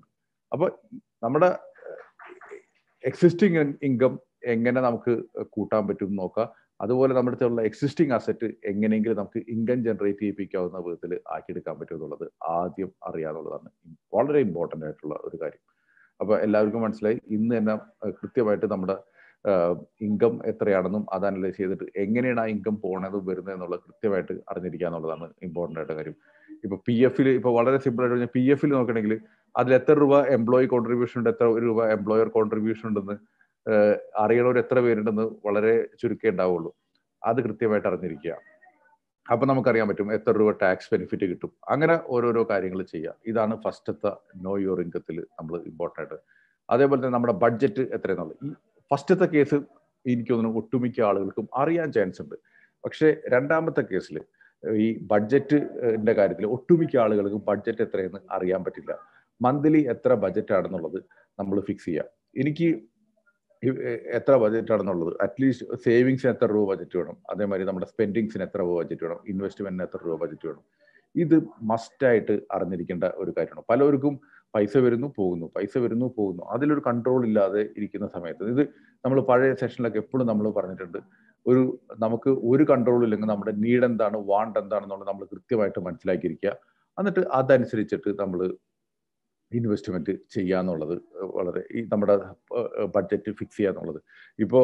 അപ്പൊ നമ്മുടെ എക്സിസ്റ്റിംഗ് ഇൻകം എങ്ങനെ നമുക്ക് കൂട്ടാൻ പറ്റും എന്ന് നോക്കാം അതുപോലെ നമ്മുടെ അടുത്തുള്ള എക്സിസ്റ്റിംഗ് അസറ്റ് എങ്ങനെയെങ്കിലും നമുക്ക് ഇൻകം ജനറേറ്റ് ചെയ്യിപ്പിക്കാവുന്ന വിധത്തിൽ ആക്കിയെടുക്കാൻ പറ്റും എന്നുള്ളത് ആദ്യം അറിയാന്നുള്ളതാണ് വളരെ ഇമ്പോർട്ടൻ്റ് ആയിട്ടുള്ള ഒരു കാര്യം അപ്പൊ എല്ലാവർക്കും മനസ്സിലായി ഇന്ന് തന്നെ അഹ് കൃത്യമായിട്ട് നമ്മുടെ ഇൻകം എത്രയാണെന്നും അത് അനലൈസ് ചെയ്തിട്ട് എങ്ങനെയാണ് ആ ഇൻകം പോണതും വരുന്നത് എന്നുള്ളത് കൃത്യമായിട്ട് അറിഞ്ഞിരിക്കുക എന്നുള്ളതാണ് ഇമ്പോർട്ടൻ്റ് ആയിട്ട് കാര്യം ഇപ്പൊ പി എഫിൽ ഇപ്പൊ വളരെ സിമ്പിൾ ആയിട്ട് പറഞ്ഞാൽ പി എഫിൽ നോക്കണമെങ്കിൽ അതിൽ എത്ര രൂപ എംപ്ലോയി കോൺട്രിബ്യൂഷൻ ഉണ്ട് എത്ര രൂപ എംപ്ലോയർ കോൺട്രിബ്യൂഷൻ ഉണ്ടെന്ന് ഏഹ് അറിയണവർ എത്ര പേരുണ്ടെന്ന് വളരെ ചുരുക്കേ ഉണ്ടാവുള്ളൂ അത് കൃത്യമായിട്ട് അറിഞ്ഞിരിക്കുക അപ്പൊ നമുക്കറിയാൻ പറ്റും എത്ര രൂപ ടാക്സ് ബെനിഫിറ്റ് കിട്ടും അങ്ങനെ ഓരോരോ കാര്യങ്ങൾ ചെയ്യുക ഇതാണ് ഫസ്റ്റത്തെ നോ യോർ ഇൻകത്തിൽ നമ്മൾ ഇമ്പോർട്ടൻ്റ് ആയിട്ട് അതേപോലെ തന്നെ നമ്മുടെ ബഡ്ജറ്റ് എത്രയെന്നുള്ളത് ഈ ഫസ്റ്റത്തെ കേസ് എനിക്ക് തോന്നുന്നു ഒട്ടുമിക്ക ആളുകൾക്കും അറിയാൻ ചാൻസ് ഉണ്ട് പക്ഷേ രണ്ടാമത്തെ കേസിൽ ഈ ബഡ്ജറ്റിന്റെ കാര്യത്തിൽ ഒട്ടുമിക്ക ആളുകൾക്കും ബഡ്ജറ്റ് എത്രയെന്ന് അറിയാൻ പറ്റില്ല മന്ത്ലി എത്ര ബഡ്ജറ്റ് ആണെന്നുള്ളത് നമ്മൾ ഫിക്സ് ചെയ്യുക എനിക്ക് ഈ- എത്ര ബഡ്ജറ്റ് ആണെന്നുള്ളത് അറ്റ്ലീസ്റ്റ് സേവിങ്സിന് എത്ര രൂപ ബഡ്ജറ്റ് വേണം അതേമാതിരി നമ്മുടെ സ്പെൻഡിങ്സിന് എത്ര രൂപ ബഡ്ജറ്റ് വേണം ഇൻവെസ്റ്റ്മെന്റിന് എത്ര രൂപ ബഡ്ജറ്റ് വേണം ഇത് മസ്റ്റായിട്ട് അറിഞ്ഞിരിക്കേണ്ട ഒരു കാര്യമാണ് പലർക്കും പൈസ വരുന്നു പോകുന്നു പൈസ വരുന്നു പോകുന്നു അതിലൊരു കൺട്രോൾ ഇല്ലാതെ ഇരിക്കുന്ന സമയത്ത് ഇത് നമ്മൾ പഴയ സെഷനിലൊക്കെ എപ്പോഴും നമ്മൾ പറഞ്ഞിട്ടുണ്ട് ഒരു നമുക്ക് ഒരു കൺട്രോൾ ഇല്ലെങ്കിൽ നമ്മുടെ നീഡ് എന്താണ് വാണ്ട് എന്താണെന്നുള്ളത് നമ്മൾ കൃത്യമായിട്ട് മനസ്സിലാക്കിയിരിക്കുക എന്നിട്ട് അതനുസരിച്ചിട്ട് നമ്മൾ ഇൻവെസ്റ്റ്മെന്റ് ചെയ്യുക എന്നുള്ളത് വളരെ ഈ നമ്മുടെ ബഡ്ജറ്റ് ഫിക്സ് ചെയ്യുക എന്നുള്ളത് ഇപ്പോൾ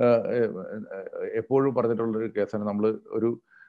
എപ്പോഴും പറഞ്ഞിട്ടുള്ളൊരു കേസാണ് നമ്മൾ ഒരു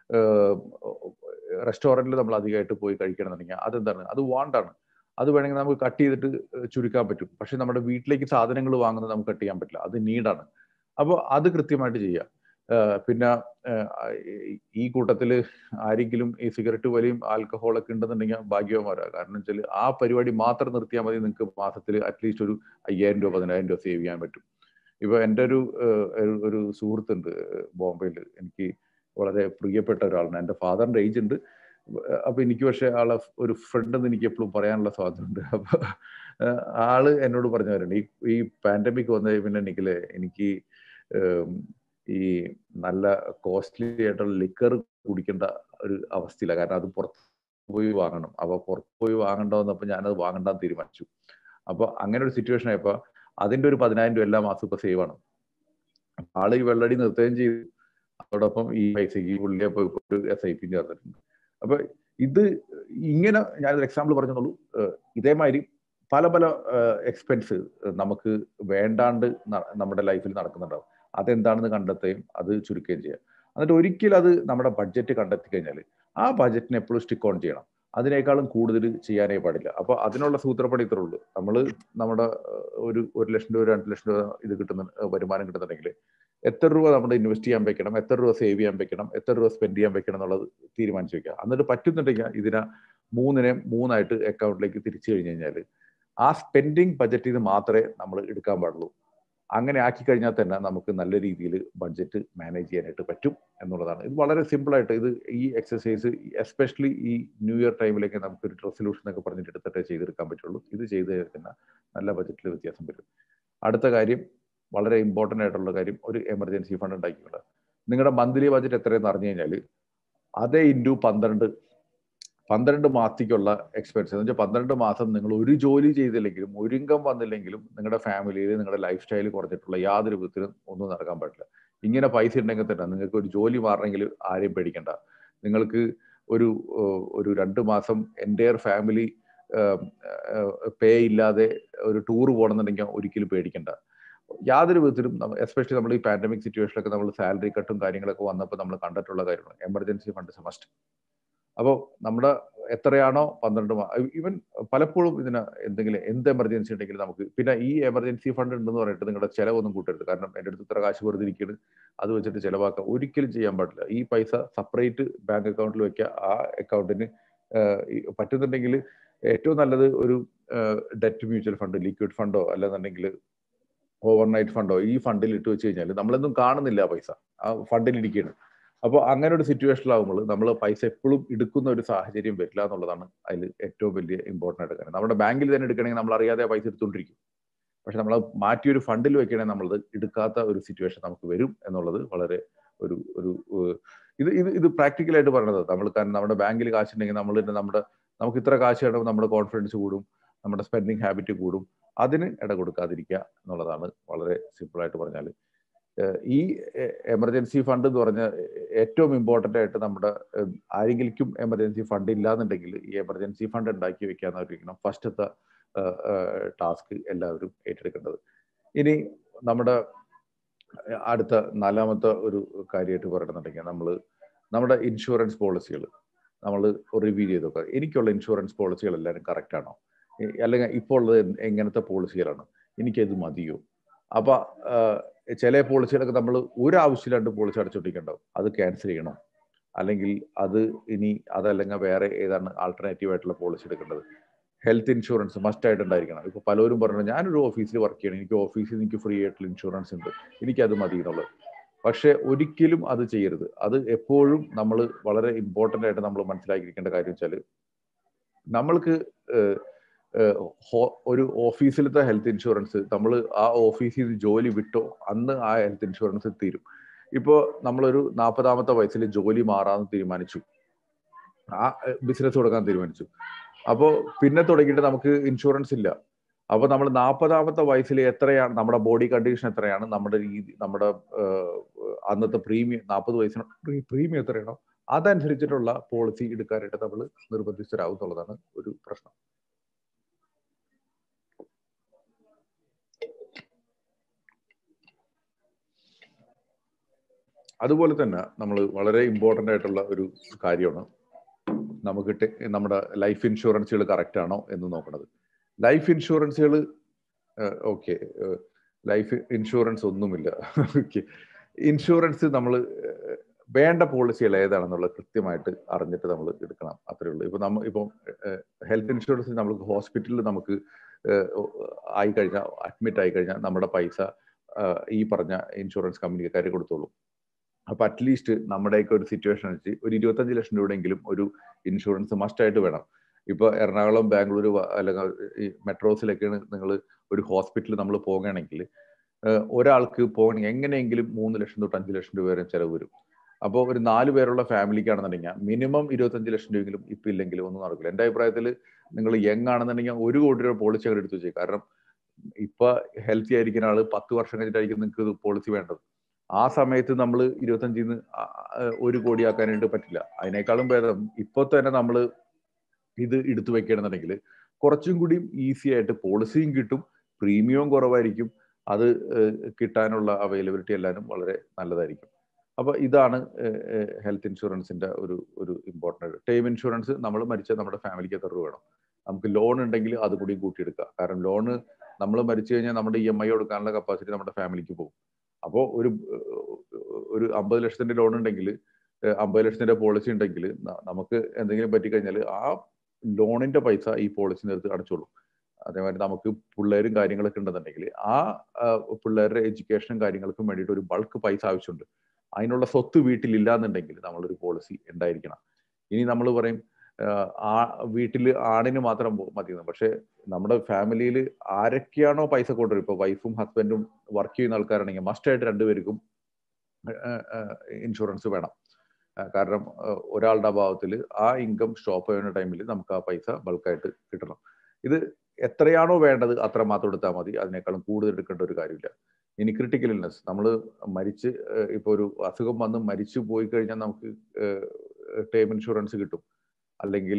റെസ്റ്റോറൻറ്റിൽ നമ്മൾ അധികമായിട്ട് പോയി കഴിക്കണമെന്നുണ്ടെങ്കിൽ അതെന്താണ് അത് വാണ്ടാണ് അത് വേണമെങ്കിൽ നമുക്ക് കട്ട് ചെയ്തിട്ട് ചുരുക്കാൻ പറ്റും പക്ഷെ നമ്മുടെ വീട്ടിലേക്ക് സാധനങ്ങൾ വാങ്ങുന്നത് നമുക്ക് കട്ട് ചെയ്യാൻ പറ്റില്ല അത് നീഡാണ് അപ്പോൾ അത് കൃത്യമായിട്ട് ചെയ്യുക ഏഹ് പിന്നെ ഏഹ് ഈ കൂട്ടത്തിൽ ആരെങ്കിലും ഈ സിഗരറ്റ് വലിയും ആൽക്കഹോളൊക്കെ ഉണ്ടെന്നുണ്ടെങ്കിൽ ഭാഗ്യവന്മാരാ കാരണം വെച്ചാൽ ആ പരിപാടി മാത്രം നിർത്തിയാൽ മതി നിങ്ങൾക്ക് മാസത്തിൽ അറ്റ്ലീസ്റ്റ് ഒരു അയ്യായിരം രൂപ പതിനായിരം രൂപ സേവ് ചെയ്യാൻ പറ്റും ഇപ്പൊ എൻ്റെ ഒരു ഏഹ്, ഒരു- ഒരു സുഹൃത്തുണ്ട് ബോംബെയിൽ എനിക്ക് വളരെ പ്രിയപ്പെട്ട ഒരാളാണ് എൻ്റെ ഫാദറിന്റെ ഏജ് ഉണ്ട് അപ്പൊ എനിക്ക് പക്ഷെ ആളെ ഒരു ഫ്രണ്ട് എന്ന് എനിക്ക് എപ്പോഴും പറയാനുള്ള സ്വാതന്ത്ര്യമുണ്ട് അപ്പൊ ഏഹ്, ആള് എന്നോട് പറഞ്ഞു തരുന്നുണ്ട് ഈ ഈ പാൻഡമിക് വന്ന പിന്നെ എനിക്കില്ലേ എനിക്ക് ഏം, ഈ നല്ല കോസ്റ്റ്ലി ആയിട്ടുള്ള ലിക്കർ കുടിക്കേണ്ട ഒരു അവസ്ഥയില്ല കാരണം അത് പുറത്ത് പോയി വാങ്ങണം അപ്പൊ പുറത്ത് പോയി വാങ്ങണ്ട വന്നപ്പോ ഞാനത് വാങ്ങണ്ടെന്ന് തീരുമാനിച്ചു അപ്പൊ അങ്ങനെ ഒരു സിറ്റുവേഷൻ ആയപ്പോ അതിന്റെ ഒരു പതിനായിരം രൂപ എല്ലാ മാസവും ഇപ്പൊ സേവ് ആണ് ആള് ഈ വെള്ളടി നിർത്തുകയും ചെയ്തു അതോടൊപ്പം ഈ പൈസക്ക് പുള്ളിയെ പോയി ഒരു എസ് ഐ പി ചേർത്തിട്ടുണ്ട് അപ്പൊ ഇത് ഇങ്ങനെ ഞാനൊരു എക്സാമ്പിൾ പറഞ്ഞോളൂ ഇതേമാതിരി പല പല എക്സ്പെൻസ് നമുക്ക് വേണ്ടാണ്ട് ന- നമ്മുടെ ലൈഫിൽ നടക്കുന്നുണ്ടാവും അതെന്താണെന്ന് കണ്ടെത്തുകയും അത് ചുരുക്കുകയും ചെയ്യുക എന്നിട്ട് ഒരിക്കലും അത് നമ്മുടെ ബഡ്ജറ്റ് കണ്ടെത്തി കഴിഞ്ഞാൽ ആ ബഡ്ജറ്റിനെ എപ്പോഴും സ്റ്റിക്ക് ഓൺ ചെയ്യണം അതിനേക്കാളും കൂടുതൽ ചെയ്യാനേ പാടില്ല അപ്പൊ അതിനുള്ള സൂത്രപ്പടി ഇത്രേ ഉള്ളൂ നമ്മൾ നമ്മുടെ ഏഹ്, ഒരു ഒരു ലക്ഷം രൂപ രണ്ട് ലക്ഷം രൂപ ഇത് കിട്ടുന്ന ഏഹ്, വരുമാനം കിട്ടുന്നുണ്ടെങ്കിൽ എത്ര രൂപ നമ്മൾ ഇൻവെസ്റ്റ് ചെയ്യാൻ വെക്കണം എത്ര രൂപ സേവ് ചെയ്യാൻ വെക്കണം എത്ര രൂപ സ്പെൻഡ് ചെയ്യാൻ വെക്കണം എന്നുള്ളത് തീരുമാനിച്ചു വെക്കുക എന്നിട്ട് പറ്റുന്നുണ്ടെങ്കിൽ ഇതിനെ മൂന്നിനെ മൂന്നായിട്ട് അക്കൗണ്ടിലേക്ക് തിരിച്ചു കഴിഞ്ഞു കഴിഞ്ഞാൽ ആ സ്പെൻഡിങ് ബഡ്ജറ്റിൽ നിന്ന് മാത്രമേ നമ്മൾ എടുക്കാൻ പാടുള്ളൂ അങ്ങനെ ആക്കി കഴിഞ്ഞാൽ തന്നെ നമുക്ക് നല്ല രീതിയിൽ ബഡ്ജറ്റ് മാനേജ് ചെയ്യാനായിട്ട് പറ്റും എന്നുള്ളതാണ് ഇത് വളരെ സിമ്പിൾ ആയിട്ട് ഇത് ഈ എക്സസൈസ് എസ്പെഷ്യലി ഈ ന്യൂ ഇയർ ടൈമിലേക്ക് നമുക്ക് ഒരു റെസൊല്യൂഷൻ ഒക്കെ പറഞ്ഞിട്ട് എടുത്തിട്ടേ ചെയ്തെടുക്കാൻ പറ്റുള്ളൂ ഇത് ചെയ്ത് കഴിഞ്ഞാൽ തന്നെ നല്ല ബഡ്ജറ്റിൽ വ്യത്യാസം വരും അടുത്ത കാര്യം വളരെ ഇമ്പോർട്ടൻ്റ് ആയിട്ടുള്ള കാര്യം ഒരു എമർജൻസി ഫണ്ട് ഉണ്ടാക്കിക്കൊണ്ട് നിങ്ങളുടെ മന്ത്ലി ബഡ്ജറ്റ് എത്രയെന്ന് അറിഞ്ഞു കഴിഞ്ഞാൽ അതേ ഇൻറ്റു പന്ത്രണ്ട് പന്ത്രണ്ട് മാസത്തേക്കുള്ള എക്സ്പെൻസ് എന്ന് വെച്ചാൽ പന്ത്രണ്ട് മാസം നിങ്ങൾ ഒരു ജോലി ചെയ്തില്ലെങ്കിലും ഒരു ഇൻകം വന്നില്ലെങ്കിലും നിങ്ങളുടെ ഫാമിലിയിൽ നിങ്ങളുടെ ലൈഫ് സ്റ്റൈൽ കുറഞ്ഞിട്ടുള്ള യാതൊരു വിധത്തിലും ഒന്നും നടക്കാൻ പറ്റില്ല ഇങ്ങനെ പൈസ ഉണ്ടെങ്കിൽ തന്നെ നിങ്ങൾക്ക് ഒരു ജോലി മാറണമെങ്കിൽ ആരെയും പേടിക്കണ്ട നിങ്ങൾക്ക് ഒരു ഏഹ്, ഒരു രണ്ട് മാസം എൻ്റയർ ഫാമിലി പേ ഇല്ലാതെ ഒരു ടൂർ പോകണമെന്നുണ്ടെങ്കിൽ ഒരിക്കലും പേടിക്കണ്ട യാതൊരു വിധത്തിലും എസ്പെഷ്യലി നമ്മൾ ഈ പാൻഡമിക് സിറ്റുവേഷനിലൊക്കെ നമ്മൾ സാലറി കട്ടും കാര്യങ്ങളൊക്കെ വന്നപ്പോൾ നമ്മൾ കണ്ടിട്ടുള്ള കാര്യമാണ് എമർജൻസി ഫണ്ട് മസ്റ്റ് അപ്പോൾ നമ്മുടെ എത്രയാണോ പന്ത്രണ്ട് ഈവൻ പലപ്പോഴും ഇതിന് എന്തെങ്കിലും എന്ത് എമർജൻസി ഉണ്ടെങ്കിലും നമുക്ക് പിന്നെ ഈ എമർജൻസി ഫണ്ട് ഉണ്ടെന്ന് പറഞ്ഞിട്ട് നിങ്ങളുടെ ചിലവൊന്നും കൂട്ടരുത് കാരണം എൻ്റെ അടുത്ത് ഇത്ര കാശ് വെറുതെ ഇരിക്കുന്നത് അത് വെച്ചിട്ട് ചിലവാക്കാം ഒരിക്കലും ചെയ്യാൻ പാടില്ല ഈ പൈസ സെപ്പറേറ്റ് ബാങ്ക് അക്കൗണ്ടിൽ വെക്കുക ആ അക്കൗണ്ടിന് പറ്റുന്നുണ്ടെങ്കിൽ ഏറ്റവും നല്ലത് ഒരു ഡെറ്റ് മ്യൂച്വൽ ഫണ്ട് ലിക്വിഡ് ഫണ്ടോ അല്ലെന്നുണ്ടെങ്കിൽ ഓവർനൈറ്റ് ഫണ്ടോ ഈ ഫണ്ടിൽ ഇട്ട് വെച്ച് കഴിഞ്ഞാൽ നമ്മളൊന്നും കാണുന്നില്ല ആ പൈസ ആ ഫണ്ടിൽ ഇരിക്കുകയാണ് അപ്പോൾ അങ്ങനെ ഒരു സിറ്റുവേഷനിലാകുമ്പോൾ നമ്മൾ പൈസ എപ്പോഴും എടുക്കുന്ന ഒരു സാഹചര്യം വരില്ല എന്നുള്ളതാണ് അതിൽ ഏറ്റവും വലിയ ഇമ്പോർട്ടൻ്റ് ആയിട്ട് കാര്യം നമ്മുടെ ബാങ്കിൽ തന്നെ എടുക്കണമെങ്കിൽ നമ്മൾ അറിയാതെ ആ പൈസ എടുത്തുകൊണ്ടിരിക്കും പക്ഷെ നമ്മൾ മാറ്റി ഒരു ഫണ്ടിൽ വെക്കണമെങ്കിൽ നമ്മളത് എടുക്കാത്ത ഒരു സിറ്റുവേഷൻ നമുക്ക് വരും എന്നുള്ളത് വളരെ ഒരു ഒരു ഏഹ്, ഇത് ഇത് ഇത് പ്രാക്ടിക്കലായിട്ട് പറയണത് നമ്മൾ കാരണം നമ്മുടെ ബാങ്കിൽ കാശുണ്ടെങ്കിൽ നമ്മൾ നമ്മുടെ നമുക്ക് ഇത്ര കാശ് വേണം നമ്മുടെ കോൺഫിഡൻസ് കൂടും നമ്മുടെ സ്പെൻഡിങ് ഹാബിറ്റ് കൂടും അതിന് ഇട കൊടുക്കാതിരിക്കുക എന്നുള്ളതാണ് വളരെ സിമ്പിളായിട്ട് പറഞ്ഞാൽ ഈ എമർജൻസി ഫണ്ട് എന്ന് പറഞ്ഞ ഏറ്റവും ഇമ്പോർട്ടൻ്റ് ആയിട്ട് നമ്മുടെ ആരെങ്കിലും എമർജൻസി ഫണ്ട് ഇല്ലാന്നുണ്ടെങ്കിൽ ഈ എമർജൻസി ഫണ്ട് ഉണ്ടാക്കി വെക്കാന്നായിരിക്കണം ഫസ്റ്റത്തെ ടാസ്ക് എല്ലാവരും ഏറ്റെടുക്കേണ്ടത് ഇനി നമ്മുടെ അടുത്ത നാലാമത്തെ ഒരു കാര്യമായിട്ട് പറയണമെന്നുണ്ടെങ്കിൽ നമ്മൾ നമ്മുടെ ഇൻഷുറൻസ് പോളിസികൾ നമ്മൾ റിവ്യൂ ചെയ്ത് നോക്കുക എനിക്കുള്ള ഇൻഷുറൻസ് പോളിസികൾ എല്ലാവരും കറക്റ്റ് ആണോ അല്ലെങ്കിൽ ഇപ്പോൾ ഉള്ളത് എങ്ങനത്തെ പോളിസികളാണ് എനിക്കത് മതിയോ അപ്പൊ ചില പോളിസികളൊക്കെ നമ്മൾ ഒരു ആവശ്യമില്ലാണ്ട് പോളിസി അടച്ചോട്ടിട്ടുണ്ടാവും അത് ക്യാൻസൽ ചെയ്യണം അല്ലെങ്കിൽ അത് ഇനി അതല്ലെങ്കിൽ വേറെ ഏതാണ് ആൾട്ടർനേറ്റീവ് ആയിട്ടുള്ള പോളിസി എടുക്കേണ്ടത് ഹെൽത്ത് ഇൻഷുറൻസ് മസ്റ്റ് ആയിട്ട് ഉണ്ടായിരിക്കണം ഇപ്പൊ പലരും പറഞ്ഞു ഞാനൊരു ഓഫീസിൽ വർക്ക് ചെയ്യണം എനിക്ക് ഓഫീസിൽ എനിക്ക് ഫ്രീ ആയിട്ടുള്ള ഇൻഷുറൻസ് ഉണ്ട് എനിക്കത് മതി എന്നുള്ളത് പക്ഷെ ഒരിക്കലും അത് ചെയ്യരുത് അത് എപ്പോഴും നമ്മൾ വളരെ ഇമ്പോർട്ടൻ്റ് ആയിട്ട് നമ്മൾ മനസ്സിലാക്കിയിരിക്കേണ്ട കാര്യം വെച്ചാൽ നമ്മൾക്ക് ഒരു ഓഫീസിലത്തെ ഹെൽത്ത് ഇൻഷുറൻസ് നമ്മൾ ആ ഓഫീസിൽ നിന്ന് ജോലി വിട്ടോ അന്ന് ആ ഹെൽത്ത് ഇൻഷുറൻസ് തീരും ഇപ്പോൾ നമ്മളൊരു നാൽപ്പതാമത്തെ വയസ്സിൽ ജോലി മാറാമെന്ന് തീരുമാനിച്ചു ആ ബിസിനസ് തുടങ്ങാൻ തീരുമാനിച്ചു അപ്പോൾ പിന്നെ തുടങ്ങിയിട്ട് നമുക്ക് ഇൻഷുറൻസ് ഇല്ല അപ്പോൾ നമ്മൾ നാൽപ്പതാമത്തെ വയസ്സിൽ എത്രയാണ് നമ്മുടെ ബോഡി കണ്ടീഷൻ എത്രയാണ് നമ്മുടെ രീതി നമ്മുടെ അന്നത്തെ പ്രീമിയം നാൽപ്പത് വയസ്സിന് പ്രീമിയം എത്രയാണോ അതനുസരിച്ചിട്ടുള്ള പോളിസി എടുക്കാനായിട്ട് നമ്മൾ നിർബന്ധിതരാകും എന്നുള്ളതാണ് ഒരു പ്രശ്നം അതുപോലെ തന്നെ നമ്മൾ വളരെ ഇമ്പോർട്ടൻ്റ് ആയിട്ടുള്ള ഒരു കാര്യമാണ് നമുക്ക് നമ്മുടെ ലൈഫ് ഇൻഷുറൻസുകൾ കറക്റ്റ് ആണോ എന്ന് നോക്കുന്നത് ലൈഫ് ഇൻഷുറൻസുകൾ ഓക്കെ ലൈഫ് ഇൻഷുറൻസ് ഒന്നുമില്ല ഓക്കെ ഇൻഷുറൻസ് നമ്മൾ വേണ്ട പോളിസികൾ ഏതാണെന്നുള്ളത് കൃത്യമായിട്ട് അറിഞ്ഞിട്ട് നമ്മൾ എടുക്കണം അത്രേ ഉള്ളൂ ഇപ്പൊ നമ്മൾ ഇപ്പം ഹെൽത്ത് ഇൻഷുറൻസ് നമുക്ക് ഹോസ്പിറ്റലിൽ നമുക്ക് ആയി കഴിഞ്ഞാൽ അഡ്മിറ്റ് ആയി കഴിഞ്ഞാൽ നമ്മുടെ പൈസ ഈ പറഞ്ഞ ഇൻഷുറൻസ് കമ്പനിക്കാർ കൊടുത്തോളൂ അപ്പൊ അറ്റ്ലീസ്റ്റ് നമ്മുടെയൊക്കെ ഒരു സിറ്റുവേഷൻ വെച്ച് ഒരു ഇരുപത്തഞ്ച് ലക്ഷം രൂപയെങ്കിലും ഒരു ഇൻഷുറൻസ് മസ്റ്റ് ആയിട്ട് വേണം ഇപ്പൊ എറണാകുളം ബാംഗ്ലൂർ അല്ലെങ്കിൽ ഈ മെട്രോസിലൊക്കെയാണ് നിങ്ങൾ ഒരു ഹോസ്പിറ്റലിൽ നമ്മൾ പോകുകയാണെങ്കിൽ ഒരാൾക്ക് പോകണമെങ്കിൽ എങ്ങനെയെങ്കിലും മൂന്ന് ലക്ഷം തൊട്ട് അഞ്ച് ലക്ഷം രൂപ വരെ ചിലവ് വരും അപ്പോൾ ഒരു നാല് പേരുള്ള ഫാമിലിക്കാണെന്നുണ്ടെങ്കിൽ മിനിമം ഇരുപത്തഞ്ച് ലക്ഷം രൂപയെങ്കിലും ഇപ്പം ഇല്ലെങ്കിലും ഒന്നും നടക്കില്ല എൻ്റെ അഭിപ്രായത്തിൽ നിങ്ങൾ യങ് ആണെന്നുണ്ടെങ്കിൽ ഒരു കോടി രൂപ പോളിസി അങ്ങോട്ട് എടുത്തു വെച്ചേ കാരണം ഇപ്പൊ ഹെൽത്തി ആയിരിക്കുന്ന ആള് പത്ത് വർഷം കഴിഞ്ഞിട്ടായിരിക്കും നിങ്ങൾക്ക് പോളിസി വേണ്ടത് ആ സമയത്ത് നമ്മൾ ഇരുപത്തഞ്ചിൽ നിന്ന് ഒരു കോടിയാക്കാനായിട്ട് പറ്റില്ല അതിനേക്കാളും ഭേദം ഇപ്പോൾ തന്നെ നമ്മൾ ഇത് എടുത്തു വെക്കണമെന്നുണ്ടെങ്കിൽ കുറച്ചും കൂടി ഈസി ആയിട്ട് പോളിസിയും കിട്ടും പ്രീമിയവും കുറവായിരിക്കും അത് കിട്ടാനുള്ള അവൈലബിലിറ്റി എല്ലാവരും വളരെ നല്ലതായിരിക്കും അപ്പൊ ഇതാണ് ഹെൽത്ത് ഇൻഷുറൻസിന്റെ ഒരു ഒരു ഇമ്പോർട്ടൻ്റ് ടൈം ഇൻഷുറൻസ് നമ്മൾ മരിച്ച നമ്മുടെ ഫാമിലിക്ക് എത്ര രൂപ വേണം നമുക്ക് ലോൺ ഉണ്ടെങ്കിൽ അത് കൂടി കൂട്ടിയെടുക്കുക കാരണം ലോണ് നമ്മൾ മരിച്ചു കഴിഞ്ഞാൽ നമ്മുടെ ഇ എം ഐ കൊടുക്കാനുള്ള കപ്പാസിറ്റി നമ്മുടെ ഫാമിലിക്ക് പോകും അപ്പോൾ ഒരു ഒരു അമ്പത് ലക്ഷത്തിന്റെ ലോൺ ഉണ്ടെങ്കിൽ അമ്പത് ലക്ഷത്തിന്റെ പോളിസി ഉണ്ടെങ്കിൽ നമുക്ക് എന്തെങ്കിലും പറ്റിക്കഴിഞ്ഞാൽ ആ ലോണിന്റെ പൈസ ഈ പോളിസി നിർത്തി അടച്ചോളും അതേമാതിരി നമുക്ക് പിള്ളേരും കാര്യങ്ങളൊക്കെ ഉണ്ടെന്നുണ്ടെങ്കിൽ ആ പിള്ളേരുടെ എഡ്യൂക്കേഷനും കാര്യങ്ങൾക്കും വേണ്ടിയിട്ട് ഒരു ബൾക്ക് പൈസ ആവശ്യമുണ്ട് അതിനുള്ള സ്വത്ത് വീട്ടിലില്ല എന്നുണ്ടെങ്കിൽ നമ്മളൊരു പോളിസി ഉണ്ടായിരിക്കണം ഇനി നമ്മൾ പറയും ആ വീട്ടിൽ ആണിന് മാത്രം മതി പക്ഷെ നമ്മുടെ ഫാമിലിയിൽ ആരൊക്കെയാണോ പൈസ കൊണ്ടുവരും ഇപ്പൊ വൈഫും ഹസ്ബൻഡും വർക്ക് ചെയ്യുന്ന ആൾക്കാരാണെങ്കിൽ മസ്റ്റായിട്ട് രണ്ടുപേർക്കും ഇൻഷുറൻസ് വേണം കാരണം ഒരാളുടെ അഭാവത്തിൽ ആ ഇൻകം സ്റ്റോപ്പ് ചെയ്യുന്ന ടൈമിൽ നമുക്ക് ആ പൈസ ബൾക്കായിട്ട് കിട്ടണം ഇത് എത്രയാണോ വേണ്ടത് അത്ര മാത്രം എടുത്താൽ മതി അതിനേക്കാളും കൂടുതൽ എടുക്കേണ്ട ഒരു കാര്യമില്ല ഇനി ക്രിട്ടിക്കൽ ഇൽനെസ് നമ്മൾ മരിച്ച് ഇപ്പോൾ ഒരു അസുഖം വന്ന് മരിച്ചു പോയി കഴിഞ്ഞാൽ നമുക്ക് ടേം ഇൻഷുറൻസ് കിട്ടും അല്ലെങ്കിൽ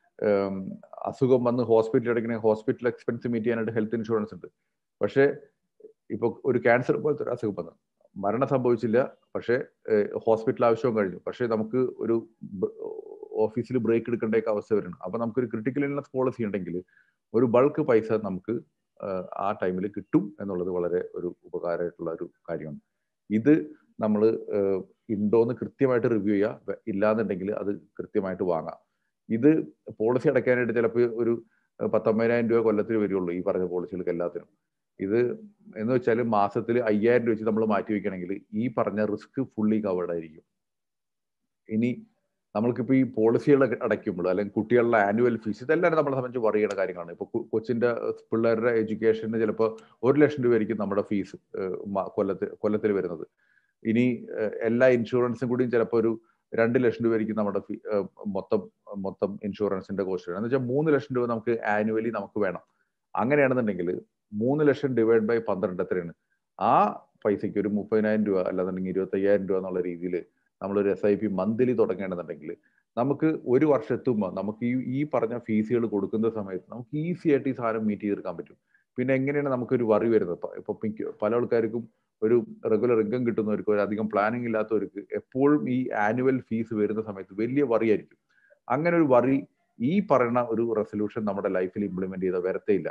അസുഖം വന്ന് ഹോസ്പിറ്റലിൽ അടയ്ക്കണ ഹോസ്പിറ്റൽ എക്സ്പെൻസ് മീറ്റ് ചെയ്യാനായിട്ട് ഹെൽത്ത് ഇൻഷുറൻസ് ഉണ്ട് പക്ഷേ ഇപ്പൊ ഒരു ക്യാൻസർ പോലത്തെ ഒരു അസുഖം വന്നു മരണം സംഭവിച്ചില്ല പക്ഷേ ഹോസ്പിറ്റൽ ആവശ്യവും കഴിഞ്ഞു പക്ഷേ നമുക്ക് ഒരു ഓഫീസിൽ ബ്രേക്ക് എടുക്കേണ്ട അവസ്ഥ വരുന്നു അപ്പൊ നമുക്കൊരു ക്രിട്ടിക്കൽ ഇൽനസ് പോളിസി ഉണ്ടെങ്കിൽ ഒരു ബൾക്ക് പൈസ നമുക്ക് ആ ടൈമിൽ കിട്ടും എന്നുള്ളത് വളരെ ഒരു ഉപകാരമായിട്ടുള്ള ഒരു കാര്യമാണ് ഇത് നമ്മൾ ഉണ്ടോന്ന് കൃത്യമായിട്ട് റിവ്യൂ ചെയ്യുക ഇല്ലാന്നുണ്ടെങ്കിൽ അത് കൃത്യമായിട്ട് വാങ്ങാം ഇത് പോളിസി അടയ്ക്കാനായിട്ട് ചിലപ്പോൾ ഒരു പത്തൊമ്പതിനായിരം രൂപ കൊല്ലത്തിൽ വരികയുള്ളൂ ഈ പറഞ്ഞ പോളിസികൾക്ക് എല്ലാത്തിനും ഇത് എന്ന് വെച്ചാൽ മാസത്തിൽ അയ്യായിരം രൂപ വെച്ച് നമ്മൾ മാറ്റി വെക്കണമെങ്കിൽ ഈ പറഞ്ഞ റിസ്ക് ഫുള്ളി കവേർഡ് ആയിരിക്കും ഇനി നമ്മൾക്കിപ്പോൾ ഈ പോളിസികൾ അടയ്ക്കുമ്പോൾ അല്ലെങ്കിൽ കുട്ടികളുടെ ആനുവൽ ഫീസ് ഇതെല്ലാം നമ്മളെ സംബന്ധിച്ച് പറയുന്ന കാര്യങ്ങളാണ് ഇപ്പോൾ കൊച്ചിന്റെ പിള്ളേരുടെ എഡ്യൂക്കേഷന് ചിലപ്പോൾ ഒരു ലക്ഷം രൂപ ആയിരിക്കും നമ്മുടെ ഫീസ് കൊല്ലത്തിൽ കൊല്ലത്തിൽ വരുന്നത് ഇനി എല്ലാ ഇൻഷുറൻസും കൂടിയും ചിലപ്പോൾ ഒരു രണ്ട് ലക്ഷം രൂപയായിരിക്കും നമ്മുടെ ഫീ- ഏഹ് മൊത്തം മൊത്തം ഇൻഷുറൻസിന്റെ കോസ്റ്റ് എന്ന് വെച്ചാൽ മൂന്ന് ലക്ഷം രൂപ നമുക്ക് ആനുവലി നമുക്ക് വേണം അങ്ങനെയാണെന്നുണ്ടെങ്കിൽ മൂന്ന് ലക്ഷം ഡിവൈഡ് ബൈ പന്ത്രണ്ട് എത്രയാണ് ആ പൈസയ്ക്ക് ഒരു മുപ്പതിനായിരം രൂപ അല്ലാന്നുണ്ടെങ്കിൽ ഇരുപത്തയ്യായിരം രൂപ എന്നുള്ള രീതിയിൽ നമ്മളൊരു എസ് ഐ പി മന്ത്ലി തുടങ്ങുകയാണെന്നുണ്ടെങ്കിൽ നമുക്ക് ഒരു വർഷം എത്തുമ്പോൾ നമുക്ക് ഈ ഈ പറഞ്ഞ ഫീസുകൾ കൊടുക്കുന്ന സമയത്ത് നമുക്ക് ഈസി ആയിട്ട് ഈ സാധനം മീറ്റ് ചെയ്തെടുക്കാൻ പറ്റും പിന്നെ എങ്ങനെയാണ് നമുക്കൊരു വറി വരുന്നത് ഇപ്പൊ ഇപ്പൊ മിക്ക- പല ആൾക്കാർക്കും ഒരു റെഗുലർ ഇൻകം കിട്ടുന്നവർക്ക് ഒരു അധികം പ്ലാനിങ് ഇല്ലാത്തവർക്ക് എപ്പോഴും ഈ ആനുവൽ ഫീസ് വരുന്ന സമയത്ത് വലിയ വറി ആയിരിക്കും അങ്ങനെ ഒരു വറി ഈ പറയുന്ന ഒരു റെസൊല്യൂഷൻ നമ്മുടെ ലൈഫിൽ ഇംപ്ലിമെന്റ് ചെയ്ത വരത്തേയില്ല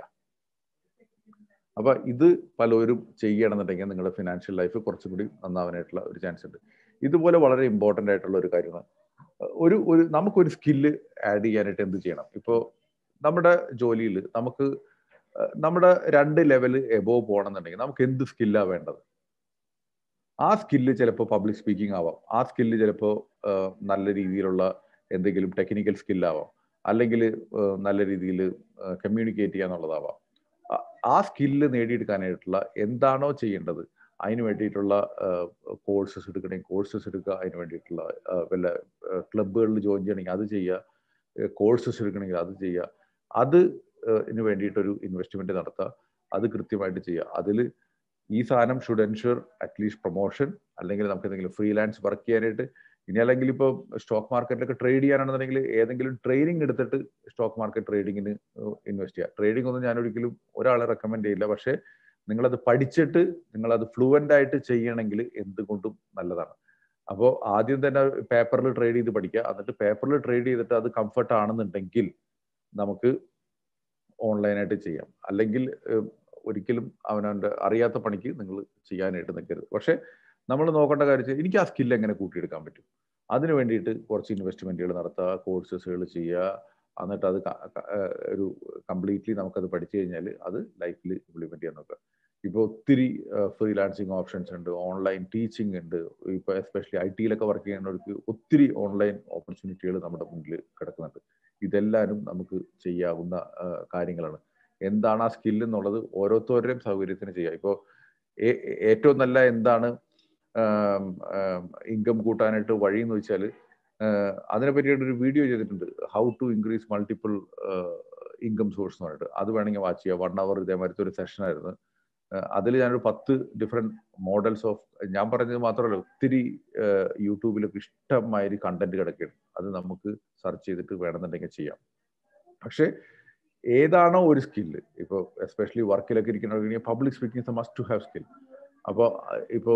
അപ്പൊ ഇത് പലരും ചെയ്യണമെന്നുണ്ടെങ്കിൽ നിങ്ങളുടെ ഫിനാൻഷ്യൽ ലൈഫ് കുറച്ചും കൂടി നന്നാവാനായിട്ടുള്ള ഒരു ചാൻസ് ഉണ്ട് ഇതുപോലെ വളരെ ഇമ്പോർട്ടന്റ് ആയിട്ടുള്ള ഒരു കാര്യമാണ് ഒരു ഒരു നമുക്കൊരു സ്കില്ല് ആഡ് ചെയ്യാനായിട്ട് എന്ത് ചെയ്യണം ഇപ്പോൾ നമ്മുടെ ജോലിയിൽ നമുക്ക് അഹ് നമ്മുടെ രണ്ട് ലെവൽ എബോവ് പോകണമെന്നുണ്ടെങ്കിൽ നമുക്ക് എന്ത് സ്കില്ലാ വേണ്ടത് ആ സ്കില്ല് ചിലപ്പോൾ പബ്ലിക് സ്പീക്കിംഗ് ആവാം ആ സ്കില്ല് ചിലപ്പോൾ നല്ല രീതിയിലുള്ള എന്തെങ്കിലും ടെക്നിക്കൽ സ്കില്ലാവാം അല്ലെങ്കിൽ നല്ല രീതിയിൽ കമ്മ്യൂണിക്കേറ്റ് ചെയ്യാന്നുള്ളതാവാം ആ- ആ സ്കില്ല് നേടിയെടുക്കാനായിട്ടുള്ള എന്താണോ ചെയ്യേണ്ടത് അതിന് വേണ്ടിയിട്ടുള്ള കോഴ്സസ് എടുക്കണമെങ്കിൽ കോഴ്സസ് എടുക്കുക അതിന് വേണ്ടിയിട്ടുള്ള ആ, വല്ല ക്ലബുകളിൽ ജോയിൻ ചെയ്യണമെങ്കിൽ അത് ചെയ്യുക കോഴ്സസ് എടുക്കണമെങ്കിൽ അത് ചെയ്യുക അത് ഇതിന് വേണ്ടിയിട്ടൊരു ഇൻവെസ്റ്റ്മെന്റ് നടത്തുക അത് കൃത്യമായിട്ട് ചെയ്യുക അതിൽ ഈ സാധനം ഷുഡ് എൻഷുർ അറ്റ്ലീസ്റ്റ് പ്രൊമോഷൻ അല്ലെങ്കിൽ നമുക്ക് എന്തെങ്കിലും ഫ്രീലാൻസ് വർക്ക് ചെയ്യാനായിട്ട് ഇനി അല്ലെങ്കിൽ ഇപ്പോൾ സ്റ്റോക്ക് മാർക്കറ്റിലൊക്കെ ട്രേഡ് ചെയ്യാനാണെന്നുണ്ടെങ്കിൽ ഏതെങ്കിലും ട്രെയിനിങ് എടുത്തിട്ട് സ്റ്റോക്ക് മാർക്കറ്റ് ട്രേഡിങ്ങിന് ഇൻവെസ്റ്റ് ചെയ്യുക ട്രേഡിംഗ് ഒന്നും ഞാൻ ഒരിക്കലും ഒരാളെ റെക്കമെൻഡ് ചെയ്യില്ല പക്ഷേ നിങ്ങളത് പഠിച്ചിട്ട് നിങ്ങളത് ഫ്ലുവൻ്റ് ആയിട്ട് ചെയ്യണമെങ്കിൽ എന്തുകൊണ്ടും നല്ലതാണ് അപ്പോൾ ആദ്യം തന്നെ പേപ്പറിൽ ട്രേഡ് ചെയ്ത് പഠിക്കുക എന്നിട്ട് പേപ്പറിൽ ട്രേഡ് ചെയ്തിട്ട് അത് കംഫർട്ട് ആണെന്നുണ്ടെങ്കിൽ നമുക്ക് ഓൺലൈനായിട്ട് ചെയ്യാം അല്ലെങ്കിൽ ഏഹ്, ഒരിക്കലും അവനവൻ്റെ അറിയാത്ത പണിക്ക് നിങ്ങൾ ചെയ്യാനായിട്ട് നിൽക്കരുത് പക്ഷേ നമ്മൾ നോക്കേണ്ട കാര്യം വെച്ചാൽ എനിക്ക് ആ സ്കില്ല് എങ്ങനെ കൂട്ടിയെടുക്കാൻ പറ്റും അതിന് വേണ്ടിയിട്ട് കുറച്ച് ഇൻവെസ്റ്റ്മെന്റുകൾ നടത്തുക കോഴ്സസുകൾ ചെയ്യുക എന്നിട്ട് അത് ക- ക- ഏഹ് ഒരു കംപ്ലീറ്റ്ലി നമുക്കത് പഠിച്ചു കഴിഞ്ഞാൽ അത് ലൈഫിൽ ഇംപ്ലിമെന്റ് ചെയ്യാൻ നോക്കുക ഇപ്പോൾ ഒത്തിരി ഫ്രീലാൻസിങ് ഓപ്ഷൻസ് ഉണ്ട് ഓൺലൈൻ ടീച്ചിങ് ഉണ്ട് ഇപ്പോൾ എസ്പെഷ്യലി ഐ ടിയിലൊക്കെ വർക്ക് ചെയ്യുന്നവർക്ക് ഒത്തിരി ഓൺലൈൻ ഓപ്പർച്യൂണിറ്റികൾ നമ്മുടെ മുന്നിൽ കിടക്കുന്നുണ്ട് ഇതെല്ലാവരും നമുക്ക് ചെയ്യാവുന്ന ആ, കാര്യങ്ങളാണ് എന്താണ് ആ സ്കിൽ എന്നുള്ളത് ഓരോരുത്തരുടെയും സൗകര്യത്തിന് ചെയ്യുക ഇപ്പോൾ ഏറ്റവും നല്ല എന്താണ് ഇൻകം കൂട്ടാനായിട്ട് വഴി എന്ന് വെച്ചാൽ അതിനെ പറ്റിയിട്ട് ഒരു വീഡിയോ ചെയ്തിട്ടുണ്ട് how to increase multiple income source എന്ന് പറഞ്ഞിട്ട് അത് വേണമെങ്കിൽ വാച്ച് ചെയ്യുക വൺ അവർ ഇതേമാതിരത്തെ ഒരു സെഷൻ ആയിരുന്നു അതിൽ ഞാനൊരു പത്ത് ഡിഫറെന്റ് മോഡൽസ് ഓഫ് ഞാൻ പറഞ്ഞത് മാത്രമല്ല ഒത്തിരി യൂട്യൂബിലൊക്കെ ഇഷ്ടമാതിരി കണ്ടന്റ് കിടക്കുകയാണ് അത് നമുക്ക് സെർച്ച് ചെയ്തിട്ട് വേണമെന്നുണ്ടെങ്കിൽ ചെയ്യാം പക്ഷേ ഏതാണോ ഒരു സ്കില്ല് ഇപ്പോൾ എസ്പെഷ്യലി വർക്കിലൊക്കെ ഇരിക്കുന്ന public speaking must to have skill അപ്പോൾ ഇപ്പോൾ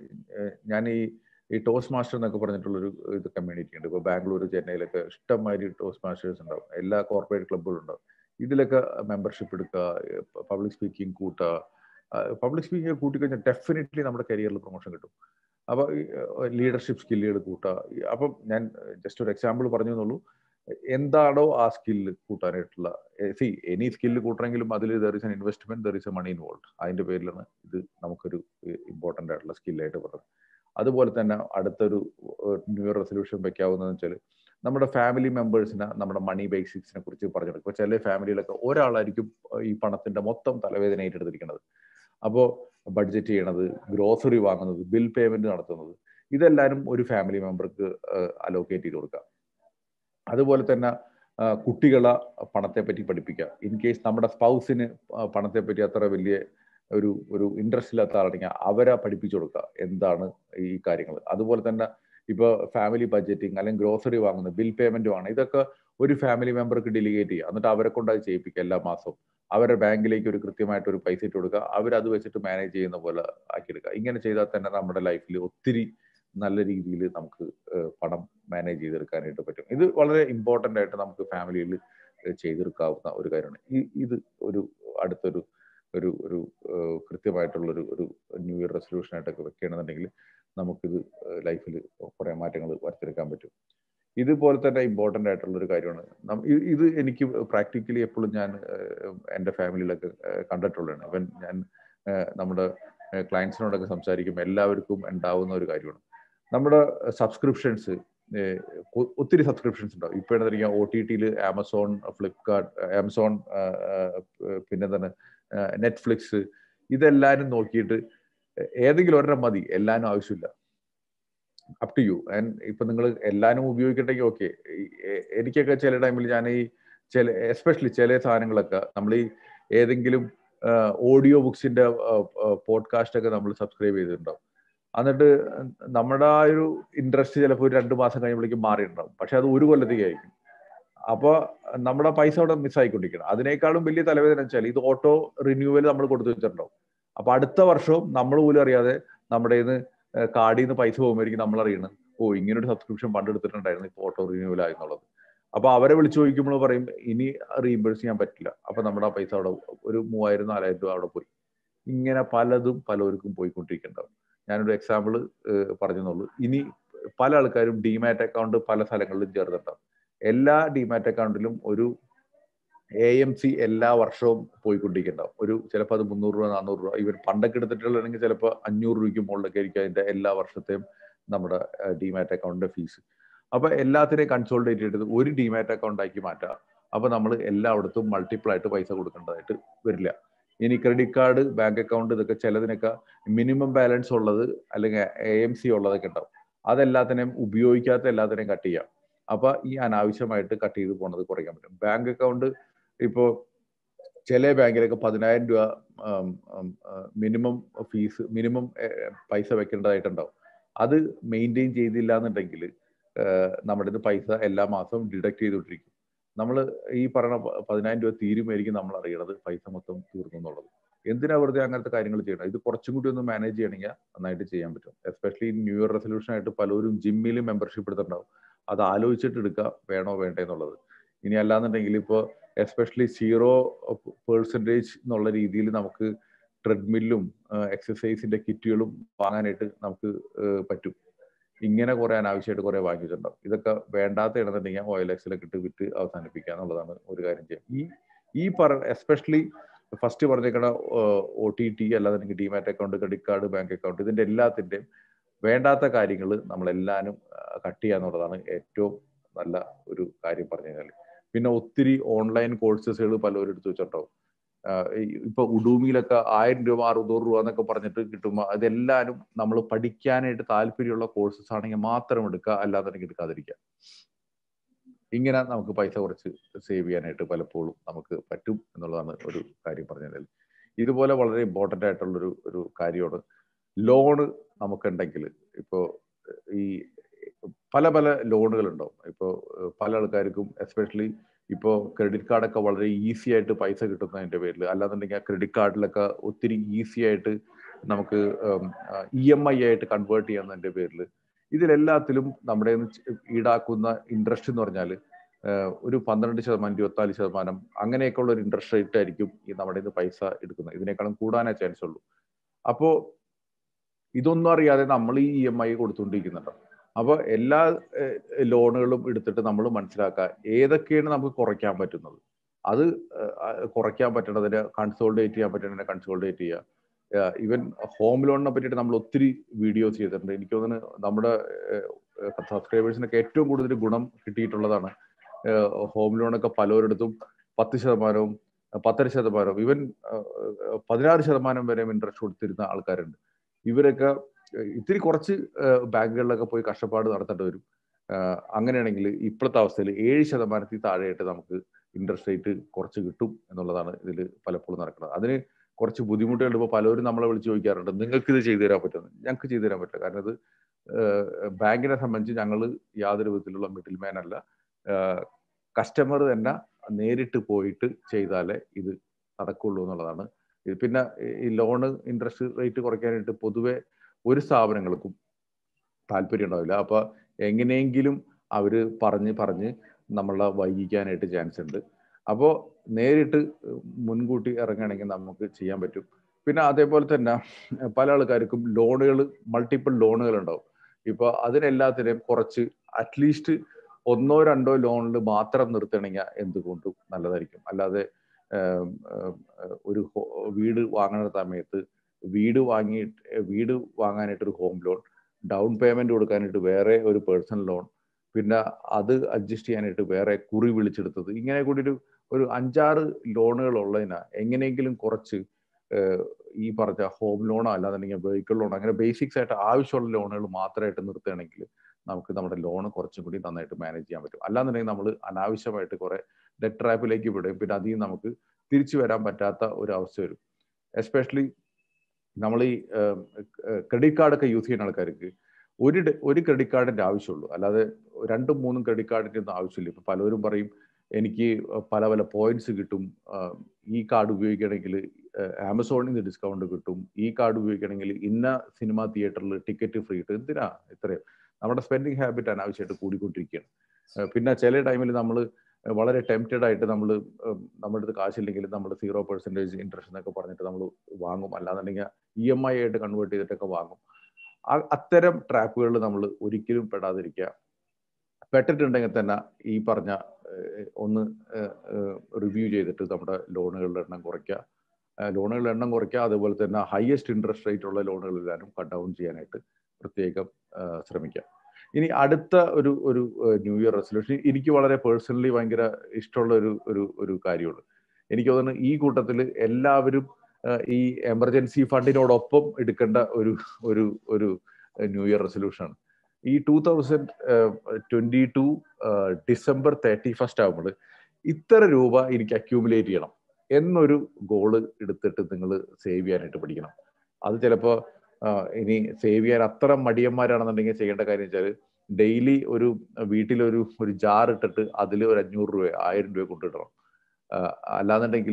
ഞാൻ ഈ ഈ ടോസ്റ്റ് മാസ്റ്റർ എന്നൊക്കെ പറഞ്ഞിട്ടുള്ളൊരു ഇത് കമ്മ്യൂണിറ്റി ഉണ്ട് ഇപ്പോൾ ബാംഗ്ലൂർ ചെന്നൈയിലൊക്കെ ഇഷ്ടംമാതിരി ടോസ്റ്റ് മാസ്റ്റേഴ്സ് ഉണ്ടാവും എല്ലാ കോർപ്പറേറ്റ് ക്ലബ്ബുകളും ഉണ്ടാവും ഇതിലൊക്കെ മെമ്പർഷിപ്പ് എടുക്കുക പബ്ലിക് സ്പീക്കിംഗ് കൂട്ടുക പബ്ലിക് സ്പീക്കിംഗ് കൂട്ടിക്കഴിഞ്ഞാൽ ഡെഫിനറ്റ്ലി നമ്മുടെ കരിയറിൽ പ്രൊമോഷൻ കിട്ടും അപ്പോൾ ലീഡർഷിപ്പ് സ്കില്ലുകൾ കൂട്ടുക അപ്പം ഞാൻ ജസ്റ്റ് ഒരു എക്സാമ്പിൾ പറഞ്ഞു എന്നുള്ളൂ എന്താണോ ആ സ്കില്ല് കൂട്ടാനായിട്ടുള്ള സി എനി സ്കില്ല് കൂട്ടണമെങ്കിലും അതിൽ there is an investment there is a money involve അതിന്റെ പേരിലാണ് ഇത് നമുക്കൊരു ഇമ്പോർട്ടൻ്റ് ആയിട്ടുള്ള സ്കില്ലായിട്ട് പറഞ്ഞത് അതുപോലെ തന്നെ അടുത്തൊരു ന്യൂ ഇയർ റെസൊല്യൂഷൻ വെക്കാവുന്നതെന്ന് വെച്ചാൽ നമ്മുടെ ഫാമിലി മെമ്പേഴ്സിനെ നമ്മുടെ മണി ബേസിക്സിനെ കുറിച്ച് പറഞ്ഞു ഇപ്പോൾ ചില ഫാമിലിയിലൊക്കെ ഒരാളായിരിക്കും ഈ പണത്തിന്റെ മൊത്തം തലവേദന ഏറ്റെടുത്തിരിക്കുന്നത് അപ്പോൾ ബഡ്ജറ്റ് ചെയ്യണത് ഗ്രോസറി വാങ്ങുന്നത് ബിൽ പേയ്മെന്റ് നടത്തുന്നത് ഇതെല്ലാവരും ഒരു ഫാമിലി മെമ്പർക്ക് അലോക്കേറ്റ് ചെയ്ത് കൊടുക്കുക അതുപോലെ തന്നെ കുട്ടികളെ പണത്തെ പറ്റി പഠിപ്പിക്കുക ഇൻ കേസ് നമ്മുടെ സ്പൗസിന് പണത്തെ പറ്റി അത്ര വലിയ ഒരു ഒരു ഇൻട്രസ്റ്റ് ഇല്ലാത്ത ആളാണെങ്കിൽ അവരെ പഠിപ്പിച്ചു കൊടുക്കുക എന്താണ് ഈ കാര്യങ്ങൾ അതുപോലെ തന്നെ ഇപ്പോൾ ഫാമിലി ബഡ്ജറ്റിംഗ് അല്ലെങ്കിൽ ഗ്രോസറി വാങ്ങുന്നത് ബിൽ പേയ്മെന്റ് ആണ് ഇതൊക്കെ ഒരു ഫാമിലി മെമ്പർക്ക് ഡെലിഗേറ്റ് ചെയ്യുക എന്നിട്ട് അവരെ കൊണ്ട് അത് ചെയ്യിപ്പിക്കുക എല്ലാ മാസവും അവരുടെ ബാങ്കിലേക്ക് ഒരു കൃത്യമായിട്ട് ഒരു പൈസ ഇട്ട് കൊടുക്കുക അവരത് വെച്ചിട്ട് മാനേജ് ചെയ്യുന്ന പോലെ ആക്കിയെടുക്കുക ഇങ്ങനെ ചെയ്താൽ തന്നെ നമ്മുടെ ലൈഫിൽ ഒത്തിരി നല്ല രീതിയിൽ നമുക്ക് പണം മാനേജ് ചെയ്തെടുക്കാനായിട്ട് പറ്റും ഇത് വളരെ ഇമ്പോർട്ടൻ്റ് ആയിട്ട് നമുക്ക് ഫാമിലിയിൽ ചെയ്തെടുക്കാവുന്ന ഒരു കാര്യമാണ് ഈ ഇത് ഒരു അടുത്തൊരു ഒരു ഒരു കൃത്യമായിട്ടുള്ളൊരു ഒരു ന്യൂ ഇയർ റെസൊല്യൂഷൻ ആയിട്ടൊക്കെ വെക്കുകയാണെന്നുണ്ടെങ്കിൽ നമുക്കിത് ലൈഫിൽ കുറേ മാറ്റങ്ങൾ വരുത്തിയെടുക്കാൻ പറ്റും ഇതുപോലെ തന്നെ ഇമ്പോർട്ടൻ്റ് ആയിട്ടുള്ള ഒരു കാര്യമാണ് ഇത് എനിക്ക് പ്രാക്ടിക്കലി എപ്പോഴും ഞാൻ എൻ്റെ ഫാമിലിയിലൊക്കെ കണ്ടിട്ടുള്ളതാണ് ഇവൻ ഞാൻ നമ്മുടെ ക്ലയൻസിനോടൊക്കെ സംസാരിക്കുമ്പോൾ എല്ലാവർക്കും ഉണ്ടാവുന്ന ഒരു കാര്യമാണ് നമ്മുടെ സബ്സ്ക്രിപ്ഷൻസ് ഒത്തിരി സബ്സ്ക്രിപ്ഷൻസ് ഉണ്ടാവും ഇപ്പോൾ എന്താ ഒ ടി ടിയിൽ ആമസോൺ ഫ്ലിപ്കാർട്ട് ആമസോൺ പിന്നെ തന്നെ നെറ്റ്ഫ്ലിക്സ് ഇതെല്ലാവരും നോക്കിയിട്ട് ഏതെങ്കിലും ഒരെണ്ണം മതി എല്ലാവരും ആവശ്യമില്ല അപ് ടു യു ആൻഡ് ഇപ്പൊ നിങ്ങൾ എല്ലാവരും ഉപയോഗിക്കട്ടെങ്കിൽ ഓക്കെ എനിക്കൊക്കെ ചില ടൈമിൽ ഞാൻ ഈ ചില എസ്പെഷ്യലി ചില സാധനങ്ങളൊക്കെ നമ്മൾ ഈ ഏതെങ്കിലും ഓഡിയോ ബുക്സിന്റെ പോഡ്കാസ്റ്റ് ഒക്കെ നമ്മൾ സബ്സ്ക്രൈബ് ചെയ്തിട്ടുണ്ടാവും എന്നിട്ട് നമ്മുടെ ആ ഒരു ഇൻട്രസ്റ്റ് ചിലപ്പോൾ ഒരു രണ്ട് മാസം കഴിയുമ്പോഴേക്കും മാറിയിട്ടുണ്ടാവും പക്ഷെ അത് ഒരു കൊല്ലത്തേക്ക് ആയിരിക്കും അപ്പോൾ നമ്മുടെ പൈസ അവിടെ മിസ്സായിക്കൊണ്ടിരിക്കണം അതിനേക്കാളും വലിയ തലവേദന വെച്ചാൽ ഇത് ഓട്ടോ റിന്യൂവൽ നമ്മൾ കൊടുത്തു വെച്ചിട്ടുണ്ടാവും അപ്പൊ അടുത്ത വർഷവും നമ്മൾ പോലും അറിയാതെ നമ്മുടെ നിന്ന് കാർഡിൽ നിന്ന് പൈസ പോകുമ്പോഴേക്കും നമ്മൾ അറിയണം ഓ ഇങ്ങനൊരു സബ്സ്ക്രിപ്ഷൻ പണ്ട് എടുത്തിട്ടുണ്ടായിരുന്നു ഇപ്പോൾ ഓട്ടോ റിന്യൂവൽ ആയെന്നുള്ളത് അപ്പൊ അവരെ വിളിച്ചു ചോദിക്കുമ്പോൾ പറയും ഇനി റീഇംബേഴ്സ് ചെയ്യാൻ പറ്റില്ല അപ്പൊ നമ്മുടെ ആ പൈസ അവിടെ ഒരു മൂവായിരം നാലായിരം രൂപ അവിടെ പോയി ഇങ്ങനെ പലതും പലർക്കും പോയിക്കൊണ്ടിരിക്കുന്നുണ്ടാവും ഞാനൊരു എക്സാമ്പിൾ പറഞ്ഞെന്നുള്ളൂ ഇനി പല ആൾക്കാരും ഡിമാറ്റ് അക്കൗണ്ട് പല സ്ഥലങ്ങളിലും ചേർന്നിട്ടുണ്ടാവും എല്ലാ ഡിമാറ്റ് അക്കൗണ്ടിലും ഒരു എ എം സി എല്ലാ വർഷവും പോയിക്കൊണ്ടിരിക്കുന്നുണ്ടാവും ഒരു ചിലപ്പോൾ അത് മുന്നൂറ് രൂപ നാനൂറ് രൂപ ഇവർ പണ്ടൊക്കെ എടുത്തിട്ടുള്ളതാണെങ്കിൽ ചിലപ്പോൾ അഞ്ഞൂറ് രൂപയ്ക്ക് മുകളിലൊക്കെ ആയിരിക്കും അതിന്റെ എല്ലാ വർഷത്തെയും നമ്മുടെ ഡിമാറ്റ് അക്കൗണ്ടിന്റെ ഫീസ് അപ്പൊ എല്ലാത്തിനെയും കൺസോൾട്ടേറ്റ് ചെയ്തിട്ട് ഒരു ഡിമാറ്റ് അക്കൗണ്ട് ആക്കി മാറ്റാം അപ്പൊ നമ്മൾ എല്ലായിടത്തും മൾട്ടിപ്പിൾ ആയിട്ട് പൈസ കൊടുക്കേണ്ടതായിട്ട് വരില്ല ഇനി ക്രെഡിറ്റ് കാർഡ് ബാങ്ക് അക്കൗണ്ട് ഇതൊക്കെ ചിലതിനൊക്കെ മിനിമം ബാലൻസ് ഉള്ളത് അല്ലെങ്കിൽ എ എം സി ഉള്ളതൊക്കെ ഉണ്ടാവും അതെല്ലാത്തിനെയും ഉപയോഗിക്കാത്ത എല്ലാത്തിനെയും കട്ട് ചെയ്യാം അപ്പൊ ഈ അനാവശ്യമായിട്ട് കട്ട് ചെയ്ത് പോണത് കുറയ്ക്കാൻ പറ്റും ബാങ്ക് അക്കൗണ്ട് ഇപ്പോ ചില ബാങ്കിലൊക്കെ പതിനായിരം രൂപ മിനിമം ഫീസ് മിനിമം പൈസ വെക്കേണ്ടതായിട്ടുണ്ടാവും അത് മെയിൻറ്റെയിൻ ചെയ്തില്ല എന്നുണ്ടെങ്കിൽ നമ്മുടെ ഇത് പൈസ എല്ലാ മാസവും ഡിഡക്ട് ചെയ്തുകൊണ്ടിരിക്കും നമ്മൾ ഈ പറഞ്ഞ പതിനായിരം രൂപ തീരുമായിരിക്കും നമ്മൾ അറിയണത് പൈസ മൊത്തം തീർന്നു എന്നുള്ളത് എന്തിനാ വെറുതെ അങ്ങനത്തെ കാര്യങ്ങൾ ചെയ്യണം ഇത് കുറച്ചും കൂടി ഒന്ന് മാനേജ് ചെയ്യണമെങ്കിൽ നന്നായിട്ട് ചെയ്യാൻ പറ്റും എസ്പെഷ്യലി ന്യൂ ഇയർ റെസൊല്യൂഷൻ ആയിട്ട് പലരും ജിമ്മിൽ മെമ്പർഷിപ്പ് എടുത്തിട്ടുണ്ടാവും അത് ആലോചിച്ചിട്ട് എടുക്കുക വേണോ വേണ്ടേ എന്നുള്ളത് ഇനി അല്ലാന്നുണ്ടെങ്കിൽ ഇപ്പോൾ എസ്പെഷ്യലി സീറോ പേഴ്സൻറ്റേജ് എന്നുള്ള രീതിയിൽ നമുക്ക് ട്രെഡ്മില്ലും എക്സസൈസിന്റെ കിറ്റുകളും വാങ്ങാനായിട്ട് നമുക്ക് പറ്റും ഇങ്ങനെ കുറെ അനാവശ്യമായിട്ട് കുറെ വാങ്ങിച്ചിട്ടുണ്ടാവും ഇതൊക്കെ വേണ്ടാത്ത ഇടുന്നുണ്ടെങ്കിൽ ഓയിൽ എക്സിലൊക്കെ ഇട്ട് വിറ്റ് അവസാനിപ്പിക്കുക എന്നുള്ളതാണ് ഒരു കാര്യം ചെയ്യാം ഈ ഈ പറ എസ്പെഷ്യലി ഫസ്റ്റ് പറഞ്ഞേക്കണ ഒ ടി ടി അല്ലാതെ demat account credit card bank account ഇതിന്റെ എല്ലാത്തിന്റെയും വേണ്ടാത്ത കാര്യങ്ങൾ നമ്മളെല്ലാവരും കട്ട് ചെയ്യുക എന്നുള്ളതാണ് ഏറ്റവും നല്ല ഒരു കാര്യം പറഞ്ഞു കഴിഞ്ഞാൽ പിന്നെ ഒത്തിരി ഓൺലൈൻ കോഴ്സസുകൾ പലരും എടുത്തു വെച്ചിട്ടുണ്ടാവും ഇപ്പൊ ഉഡൂമിയിലൊക്കെ ആയിരം രൂപ അറുന്നൂറ് രൂപ എന്നൊക്കെ പറഞ്ഞിട്ട് കിട്ടുമ്പോൾ അതെല്ലാവരും നമ്മൾ പഠിക്കാനായിട്ട് താല്പര്യമുള്ള കോഴ്സസ് ആണെങ്കിൽ മാത്രം എടുക്കുക അല്ലാതെ എടുക്കാതിരിക്കുക ഇങ്ങനെ നമുക്ക് പൈസ കുറച്ച് സേവ് ചെയ്യാനായിട്ട് പലപ്പോഴും നമുക്ക് പറ്റും എന്നുള്ളതാണ് ഒരു കാര്യം പറഞ്ഞതിൽ ഇതുപോലെ വളരെ ഇമ്പോർട്ടൻ്റ് ആയിട്ടുള്ളൊരു ഒരു കാര്യമാണ് ലോണ് നമുക്കുണ്ടെങ്കിൽ ഇപ്പോൾ ഈ പല പല ലോണുകളുണ്ടാവും ഇപ്പോൾ പല ആൾക്കാർക്കും എസ്പെഷ്യലി ഇപ്പോൾ ക്രെഡിറ്റ് കാർഡൊക്കെ വളരെ ഈസി ആയിട്ട് പൈസ കിട്ടുന്നതിന്റെ പേരിൽ അല്ലാന്നുണ്ടെങ്കിൽ ആ ക്രെഡിറ്റ് കാർഡിലൊക്കെ ഒത്തിരി ഈസി ആയിട്ട് നമുക്ക് ഇ എം ഐ ആയിട്ട് കൺവേർട്ട് ചെയ്യുന്നതിന്റെ പേരിൽ ഇതിലെല്ലാത്തിലും നമ്മുടെ ഈടാക്കുന്ന ഇൻട്രസ്റ്റ് എന്ന് പറഞ്ഞാൽ ഒരു പന്ത്രണ്ട് ശതമാനം ഇരുപത്തിനാല് ശതമാനം അങ്ങനെയൊക്കെ ഉള്ള ഒരു ഇൻട്രസ്റ്റ് റേറ്റ് ആയിരിക്കും ഈ നമ്മുടെ ഇത് പൈസ എടുക്കുന്നത് ഇതിനേക്കാളും കൂടാനേ ചാൻസ് ഉള്ളൂ അപ്പോൾ ഇതൊന്നും അറിയാതെ നമ്മൾ ഈ ഇ എം ഐ കൊടുത്തുകൊണ്ടിരിക്കുന്നുണ്ട് അപ്പോൾ എല്ലാ ലോണുകളും എടുത്തിട്ട് നമ്മൾ മനസ്സിലാക്കുക ഏതൊക്കെയാണ് നമുക്ക് കുറയ്ക്കാൻ പറ്റുന്നത് അത് കുറയ്ക്കാൻ പറ്റണതിന് കൺസോൾഡേറ്റ് ചെയ്യാൻ പറ്റണതിനെ കൺസോൾഡേറ്റ് ചെയ്യുക ഈവൻ ഹോം ലോണിനെ പറ്റിയിട്ട് നമ്മൾ ഒത്തിരി വീഡിയോസ് ചെയ്തിട്ടുണ്ട് എനിക്ക് തോന്നുന്നു നമ്മുടെ സബ്സ്ക്രൈബേഴ്സിനൊക്കെ ഏറ്റവും കൂടുതൽ ഗുണം കിട്ടിയിട്ടുള്ളതാണ് ഹോം ലോണൊക്കെ പലരിടത്തും പത്ത് ശതമാനവും പത്തര ശതമാനവും ഈവൻ പതിനാറ് ശതമാനം വരെ ഇൻട്രസ്റ്റ് കൊടുത്തിരുന്ന ആൾക്കാരുണ്ട് ഇവരൊക്കെ ഇത്തിരി കുറച്ച് ബാങ്കുകളിലൊക്കെ പോയി കഷ്ടപ്പാട് നടത്തേണ്ടി വരും അങ്ങനെയാണെങ്കിൽ ഇപ്പോഴത്തെ അവസ്ഥയിൽ ഏഴ് ശതമാനത്തിൽ താഴെയായിട്ട് നമുക്ക് ഇൻട്രസ്റ്റ് റേറ്റ് കുറച്ച് കിട്ടും എന്നുള്ളതാണ് ഇതിൽ പലപ്പോഴും നടക്കുന്നത് അതിന് കുറച്ച് ബുദ്ധിമുട്ടുകൾ ഇപ്പോൾ പലരും നമ്മളെ വിളിച്ച് ചോദിക്കാറുണ്ട് നിങ്ങൾക്ക് ഇത് ചെയ്തു തരാൻ പറ്റുന്നത് ഞങ്ങൾക്ക് ചെയ്തു തരാൻ പറ്റില്ല കാരണം ഇത് ബാങ്കിനെ സംബന്ധിച്ച് ഞങ്ങൾ യാതൊരു വിധത്തിലുള്ള മിഡിൽ മാൻ അല്ല കസ്റ്റമർ തന്നെ നേരിട്ട് പോയിട്ട് ചെയ്താലേ ഇത് നടക്കുള്ളൂ എന്നുള്ളതാണ് പിന്നെ ഈ ലോണ് ഇൻട്രസ്റ്റ് റേറ്റ് കുറയ്ക്കാനായിട്ട് പൊതുവെ ഒരു സ്ഥാപനങ്ങൾക്കും താല്പര്യം ഉണ്ടാവില്ല അപ്പൊ എങ്ങനെയെങ്കിലും അവര് പറഞ്ഞ് പറഞ്ഞ് നമ്മളെ വൈകിക്കാനായിട്ട് ചാൻസ് ഉണ്ട് അപ്പോൾ നേരിട്ട് മുൻകൂട്ടി ഇറങ്ങുകയാണെങ്കിൽ നമുക്ക് ചെയ്യാൻ പറ്റും പിന്നെ അതേപോലെ തന്നെ പല ആൾക്കാർക്കും ലോണുകൾ മൾട്ടിപ്പിൾ ലോണുകൾ ഉണ്ടാവും ഇപ്പൊ അതിനെല്ലാത്തിനെയും കുറച്ച് അറ്റ്ലീസ്റ്റ് ഒന്നോ രണ്ടോ ലോണിൽ മാത്രം നിർത്തണമെങ്കിൽ എന്തുകൊണ്ടും നല്ലതായിരിക്കും അല്ലാതെ ഒരു വീട് വാങ്ങുന്ന സമയത്ത് വീട് വാങ്ങി വീട് വാങ്ങാനായിട്ട് ഒരു ഹോം ലോൺ ഡൗൺ പേയ്മെന്റ് കൊടുക്കാനായിട്ട് വേറെ ഒരു പേഴ്സണൽ ലോൺ പിന്നെ അത് അഡ്ജസ്റ്റ് ചെയ്യാനായിട്ട് വേറെ കുറി വിളിച്ചെടുത്തത് ഇങ്ങനെ കൂടി ഒരു ഒരു അഞ്ചാറ് ലോണുകൾ ഉള്ളതിനാ എങ്ങനെയെങ്കിലും കുറച്ച് ഈ പറഞ്ഞ ഹോം ലോണോ അല്ലാന്നുണ്ടെങ്കിൽ വെഹിക്കിൾ ലോണോ അങ്ങനെ ബേസിക്സ് ആയിട്ട് ആവശ്യമുള്ള ലോണുകൾ മാത്രമായിട്ട് നിർത്തുകയാണെങ്കിൽ നമുക്ക് നമ്മുടെ ലോൺ കുറച്ചും കൂടി നന്നായിട്ട് മാനേജ് ചെയ്യാൻ പറ്റും അല്ലാന്നുണ്ടെങ്കിൽ നമ്മൾ അനാവശ്യമായിട്ട് കുറെ ഡെറ്റ് ട്രാപ്പിലേക്ക് വിടും പിന്നെ അതിൽ നിന്ന് നമുക്ക് തിരിച്ചു വരാൻ പറ്റാത്ത ഒരു അവസ്ഥ വരും എസ്പെഷ്യലി നമ്മൾ ഈ ക്രെഡിറ്റ് കാർഡൊക്കെ യൂസ് ചെയ്യുന്ന ആൾക്കാർക്ക് ഒരു ഒരു ക്രെഡിറ്റ് കാർഡിന്റെ ആവശ്യമുള്ളൂ അല്ലാതെ രണ്ടും മൂന്നും ക്രെഡിറ്റ് കാർഡിന്റെ ഒന്നും ആവശ്യമില്ല ഇപ്പൊ പലരും പറയും എനിക്ക് പല പല പോയിന്റ്സ് കിട്ടും ഈ കാർഡ് ഉപയോഗിക്കണമെങ്കിൽ ആമസോണിൽ നിന്ന് ഡിസ്കൗണ്ട് കിട്ടും ഈ കാർഡ് ഉപയോഗിക്കണമെങ്കിൽ ഇന്ന സിനിമ തിയേറ്ററിൽ ടിക്കറ്റ് ഫ്രീ കിട്ടും എന്തിനാ ഇത്രയും നമ്മുടെ സ്പെൻഡിങ് ഹാബിറ്റ് അനാവശ്യമായിട്ട് കൂടിക്കൊണ്ടിരിക്കുകയാണ് പിന്നെ ചില ടൈമിൽ നമ്മൾ വളരെ ടെംപ്റ്റഡ് ആയിട്ട് നമ്മൾ നമ്മുടെ അടുത്ത് കാശില്ലെങ്കിൽ നമ്മൾ സീറോ പെർസെൻറ്റേജ് ഇൻട്രസ്റ്റ് എന്നൊക്കെ പറഞ്ഞിട്ട് നമ്മൾ വാങ്ങും അല്ലാന്നുണ്ടെങ്കിൽ ഇ എം ഐ ആയിട്ട് കൺവേർട്ട് ചെയ്തിട്ടൊക്കെ വാങ്ങും അത്തരം ട്രാപ്പുകളിൽ നമ്മൾ ഒരിക്കലും പെടാതിരിക്കുക പെട്ടിട്ടുണ്ടെങ്കിൽ തന്നെ ഈ പറഞ്ഞ ഒന്ന് റിവ്യൂ ചെയ്തിട്ട് നമ്മുടെ ലോണുകളുടെ എണ്ണം കുറയ്ക്കുക ലോണുകളുടെ എണ്ണം കുറയ്ക്കുക അതുപോലെ തന്നെ ഹയസ്റ്റ് ഇൻട്രസ്റ്റ് റേറ്റ് ഉള്ള ലോണുകളെല്ലാവരും കട്ട് ഡൗൺ ചെയ്യാനായിട്ട് പ്രത്യേകം ശ്രമിക്കുക ഇനി അടുത്ത ഒരു ഒരു ന്യൂ ഇയർ റെസൊല്യൂഷൻ എനിക്ക് വളരെ പേഴ്സണലി ഭയങ്കര ഇഷ്ടമുള്ള ഒരു ഒരു ഒരു കാര്യമുള്ളൂ എനിക്ക് തോന്നുന്നു ഈ കൂട്ടത്തിൽ എല്ലാവരും ഈ എമർജൻസി ഫണ്ടിനോടൊപ്പം എടുക്കേണ്ട ഒരു ഒരു ഒരു ന്യൂ ഇയർ റെസൊല്യൂഷനാണ് ഈ two thousand twenty two December thirty first ആകുമ്പോൾ ഇത്ര രൂപ എനിക്ക് അക്യൂമുലേറ്റ് ചെയ്യണം എന്നൊരു ഗോള് എടുത്തിട്ട് നിങ്ങൾ സേവ് ചെയ്യാനായിട്ട് പഠിക്കണം അത് ചിലപ്പോൾ ഇനി സേവ് ചെയ്യാൻ അത്ര മടിയന്മാരാണെന്നുണ്ടെങ്കിൽ ചെയ്യേണ്ട കാര്യം വെച്ചാൽ ഡെയിലി ഒരു വീട്ടിലൊരു ഒരു ജാർ ഇട്ടിട്ട് അതിൽ ഒരു അഞ്ഞൂറ് രൂപ ആയിരം രൂപ കൊണ്ടിടണം അല്ലാന്നുണ്ടെങ്കിൽ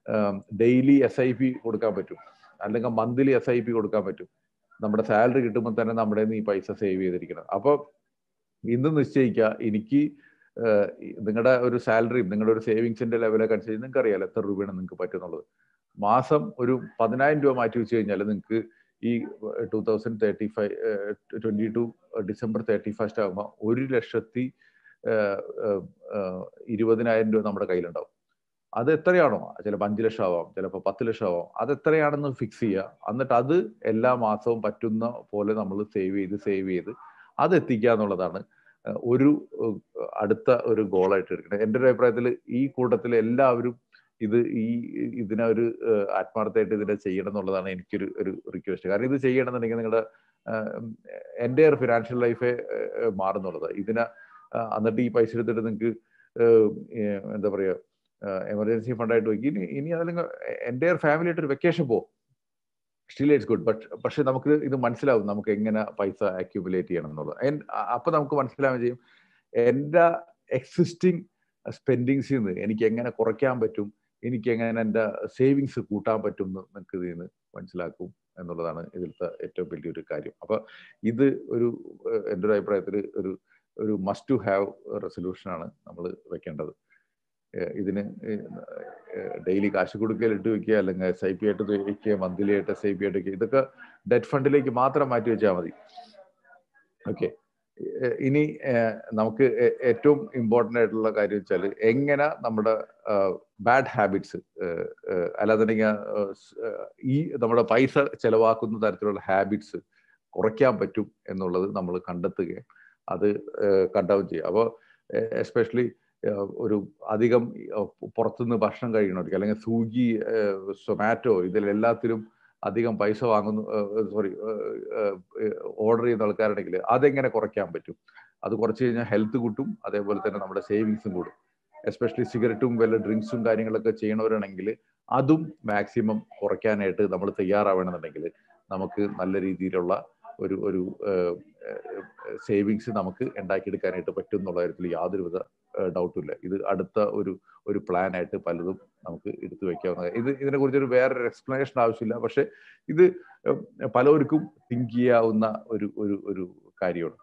ഡെയിലി എസ് ഐ പി കൊടുക്കാൻ പറ്റും അല്ലെങ്കിൽ മന്ത്ലി എസ് ഐ പി കൊടുക്കാൻ പറ്റും നമ്മുടെ സാലറി കിട്ടുമ്പോൾ തന്നെ നമ്മുടെ ഈ പൈസ സേവ് ചെയ്തിരിക്കണം അപ്പോൾ ഇന്ന് നിശ്ചയിക്കുക എനിക്ക് നിങ്ങളുടെ ഒരു സാലറിയും നിങ്ങളുടെ ഒരു സേവിങ്സിന്റെ ലെവലൊക്കെ അനുസരിച്ച് നിങ്ങൾക്ക് അറിയാലോ എത്ര രൂപയാണ് നിങ്ങൾക്ക് പറ്റുന്നുള്ളത് മാസം ഒരു പതിനായിരം രൂപ മാറ്റി വെച്ച് കഴിഞ്ഞാൽ നിങ്ങൾക്ക് ഈ two thousand thirty five twenty two December thirty first ആകുമ്പോൾ ഒരു ലക്ഷത്തി ഇരുപതിനായിരം രൂപ നമ്മുടെ കയ്യിലുണ്ടാവും അത് എത്രയാണോ ചിലപ്പോൾ അഞ്ച് ലക്ഷം ആവാം ചിലപ്പോൾ പത്ത് ലക്ഷം ആവാം അത് എത്രയാണെന്ന് ഫിക്സ് ചെയ്യുക എന്നിട്ട് അത് എല്ലാ മാസവും പറ്റുന്ന പോലെ നമ്മൾ സേവ് ചെയ്ത് സേവ് ചെയ്ത് അത് എത്തിക്കുക എന്നുള്ളതാണ് ഒരു അടുത്ത ഒരു ഗോളായിട്ട് എടുക്കുന്നത് എൻ്റെ ഒരു അഭിപ്രായത്തിൽ ഈ കൂട്ടത്തിൽ എല്ലാവരും ഇത് ഈ ഇതിനെ ഒരു ആത്മാർത്ഥമായിട്ട് ഇതിനെ ചെയ്യണം എന്നുള്ളതാണ് എനിക്കൊരു ഒരു റിക്വസ്റ്റ് കാരണം ഇത് ചെയ്യണമെന്നുണ്ടെങ്കിൽ നിങ്ങളുടെ എൻ്റെ ഒരു ഫിനാൻഷ്യൽ ലൈഫേ മാറുന്നുള്ളത് ഇതിനെ എന്നിട്ട് ഈ പൈസ എടുത്തിട്ട് നിങ്ങൾക്ക് എന്താ പറയുക എമർജൻസി ഫണ്ടായിട്ട് വയ്ക്കും ഇനി ഇനി അതല്ലെങ്കിൽ എൻ്റെ ഫാമിലി ആയിട്ട് ഒരു വെക്കേഷൻ പോകും സ്റ്റിൽ ഇറ്റ്സ് ഗുഡ് ബട്ട് പക്ഷെ നമുക്ക് ഇത് മനസ്സിലാവും നമുക്ക് എങ്ങനെ പൈസ അക്യൂമുലേറ്റ് ചെയ്യണം എന്നുള്ളത് അപ്പൊ നമുക്ക് മനസ്സിലാവുകയും ചെയ്യും എൻ്റെ എക്സിസ്റ്റിംഗ് സ്പെൻഡിങ്സിൽ നിന്ന് എനിക്ക് എങ്ങനെ കുറയ്ക്കാൻ പറ്റും എനിക്ക് എങ്ങനെ എൻ്റെ സേവിങ്സ് കൂട്ടാൻ പറ്റും എന്ന് നിങ്ങൾക്ക് ഇതിൽ നിന്ന് മനസ്സിലാക്കും എന്നുള്ളതാണ് ഇതിലത്തെ ഏറ്റവും വലിയൊരു കാര്യം അപ്പൊ ഇത് ഒരു എൻ്റെ ഒരു അഭിപ്രായത്തിൽ ഒരു ഒരു മസ്റ്റ് ടു ഹാവ് റെസൊല്യൂഷനാണ് നമ്മൾ വെക്കേണ്ടത് ഇതിന് ഡെയിലി കാശ് കൊടുക്കൽ ഇട്ട് വെക്കുക അല്ലെങ്കിൽ എസ് ഐ പി ആയിട്ട് വെക്കുക മന്ത്ലി ആയിട്ട് എസ് ഐ പി ആയിട്ട് വെക്കുക ഇതൊക്കെ ഡെറ്റ് ഫണ്ടിലേക്ക് മാത്രം മാറ്റി വെച്ചാൽ മതി ഓക്കെ ഇനി നമുക്ക് ഏറ്റവും ഇമ്പോർട്ടൻ്റ് ആയിട്ടുള്ള കാര്യം വെച്ചാൽ എങ്ങനെ നമ്മുടെ ബാഡ് ഹാബിറ്റ്സ് അല്ലാന്നുണ്ടെങ്കിൽ ഈ നമ്മുടെ പൈസ ചെലവാക്കുന്ന തരത്തിലുള്ള ഹാബിറ്റ്സ് കുറയ്ക്കാൻ പറ്റും എന്നുള്ളത് നമ്മൾ കണ്ടെത്തുകയും അത് കണ്ടാവും ചെയ്യുക അപ്പോൾ എസ്പെഷ്യലി ഒരു അധികം പുറത്തുനിന്ന് ഭക്ഷണം കഴിക്കണവർക്ക് അല്ലെങ്കിൽ സ്വിഗ്ഗി സൊമാറ്റോ ഇതിലെല്ലാത്തിലും അധികം പൈസ വാങ്ങുന്നു സോറി ഓർഡർ ചെയ്യുന്ന ആൾക്കാരുണ്ടെങ്കിൽ അതെങ്ങനെ കുറയ്ക്കാൻ പറ്റും അത് കുറച്ച് കഴിഞ്ഞാൽ ഹെൽത്ത് കൂട്ടും അതേപോലെ തന്നെ നമ്മുടെ സേവിങ്സും കൂടും എസ്പെഷ്യലി സിഗരറ്റും വല്ല ഡ്രിങ്ക്സും കാര്യങ്ങളൊക്കെ ചെയ്യണവരാണെങ്കിൽ അതും മാക്സിമം കുറയ്ക്കാനായിട്ട് നമ്മൾ തയ്യാറാവണമെന്നുണ്ടെങ്കിൽ നമുക്ക് നല്ല രീതിയിലുള്ള ഒരു ഒരു സേവിങ്സ് നമുക്ക് ഉണ്ടാക്കിയെടുക്കാനായിട്ട് പറ്റും എന്നുള്ള കാര്യത്തിൽ യാതൊരുവിധ ഡൗട്ടും ഇല്ല ഇത് അടുത്ത ഒരു ഒരു പ്ലാൻ ആയിട്ട് പലതും നമുക്ക് എടുത്തു വെക്കാവുന്ന ഇത് ഇതിനെ കുറിച്ചൊരു വേറൊരു എക്സ്പ്ലനേഷൻ ആവശ്യമില്ല പക്ഷെ ഇത് പലർക്കും തിങ്ക് ചെയ്യാവുന്ന ഒരു ഒരു ഒരു കാര്യമാണ്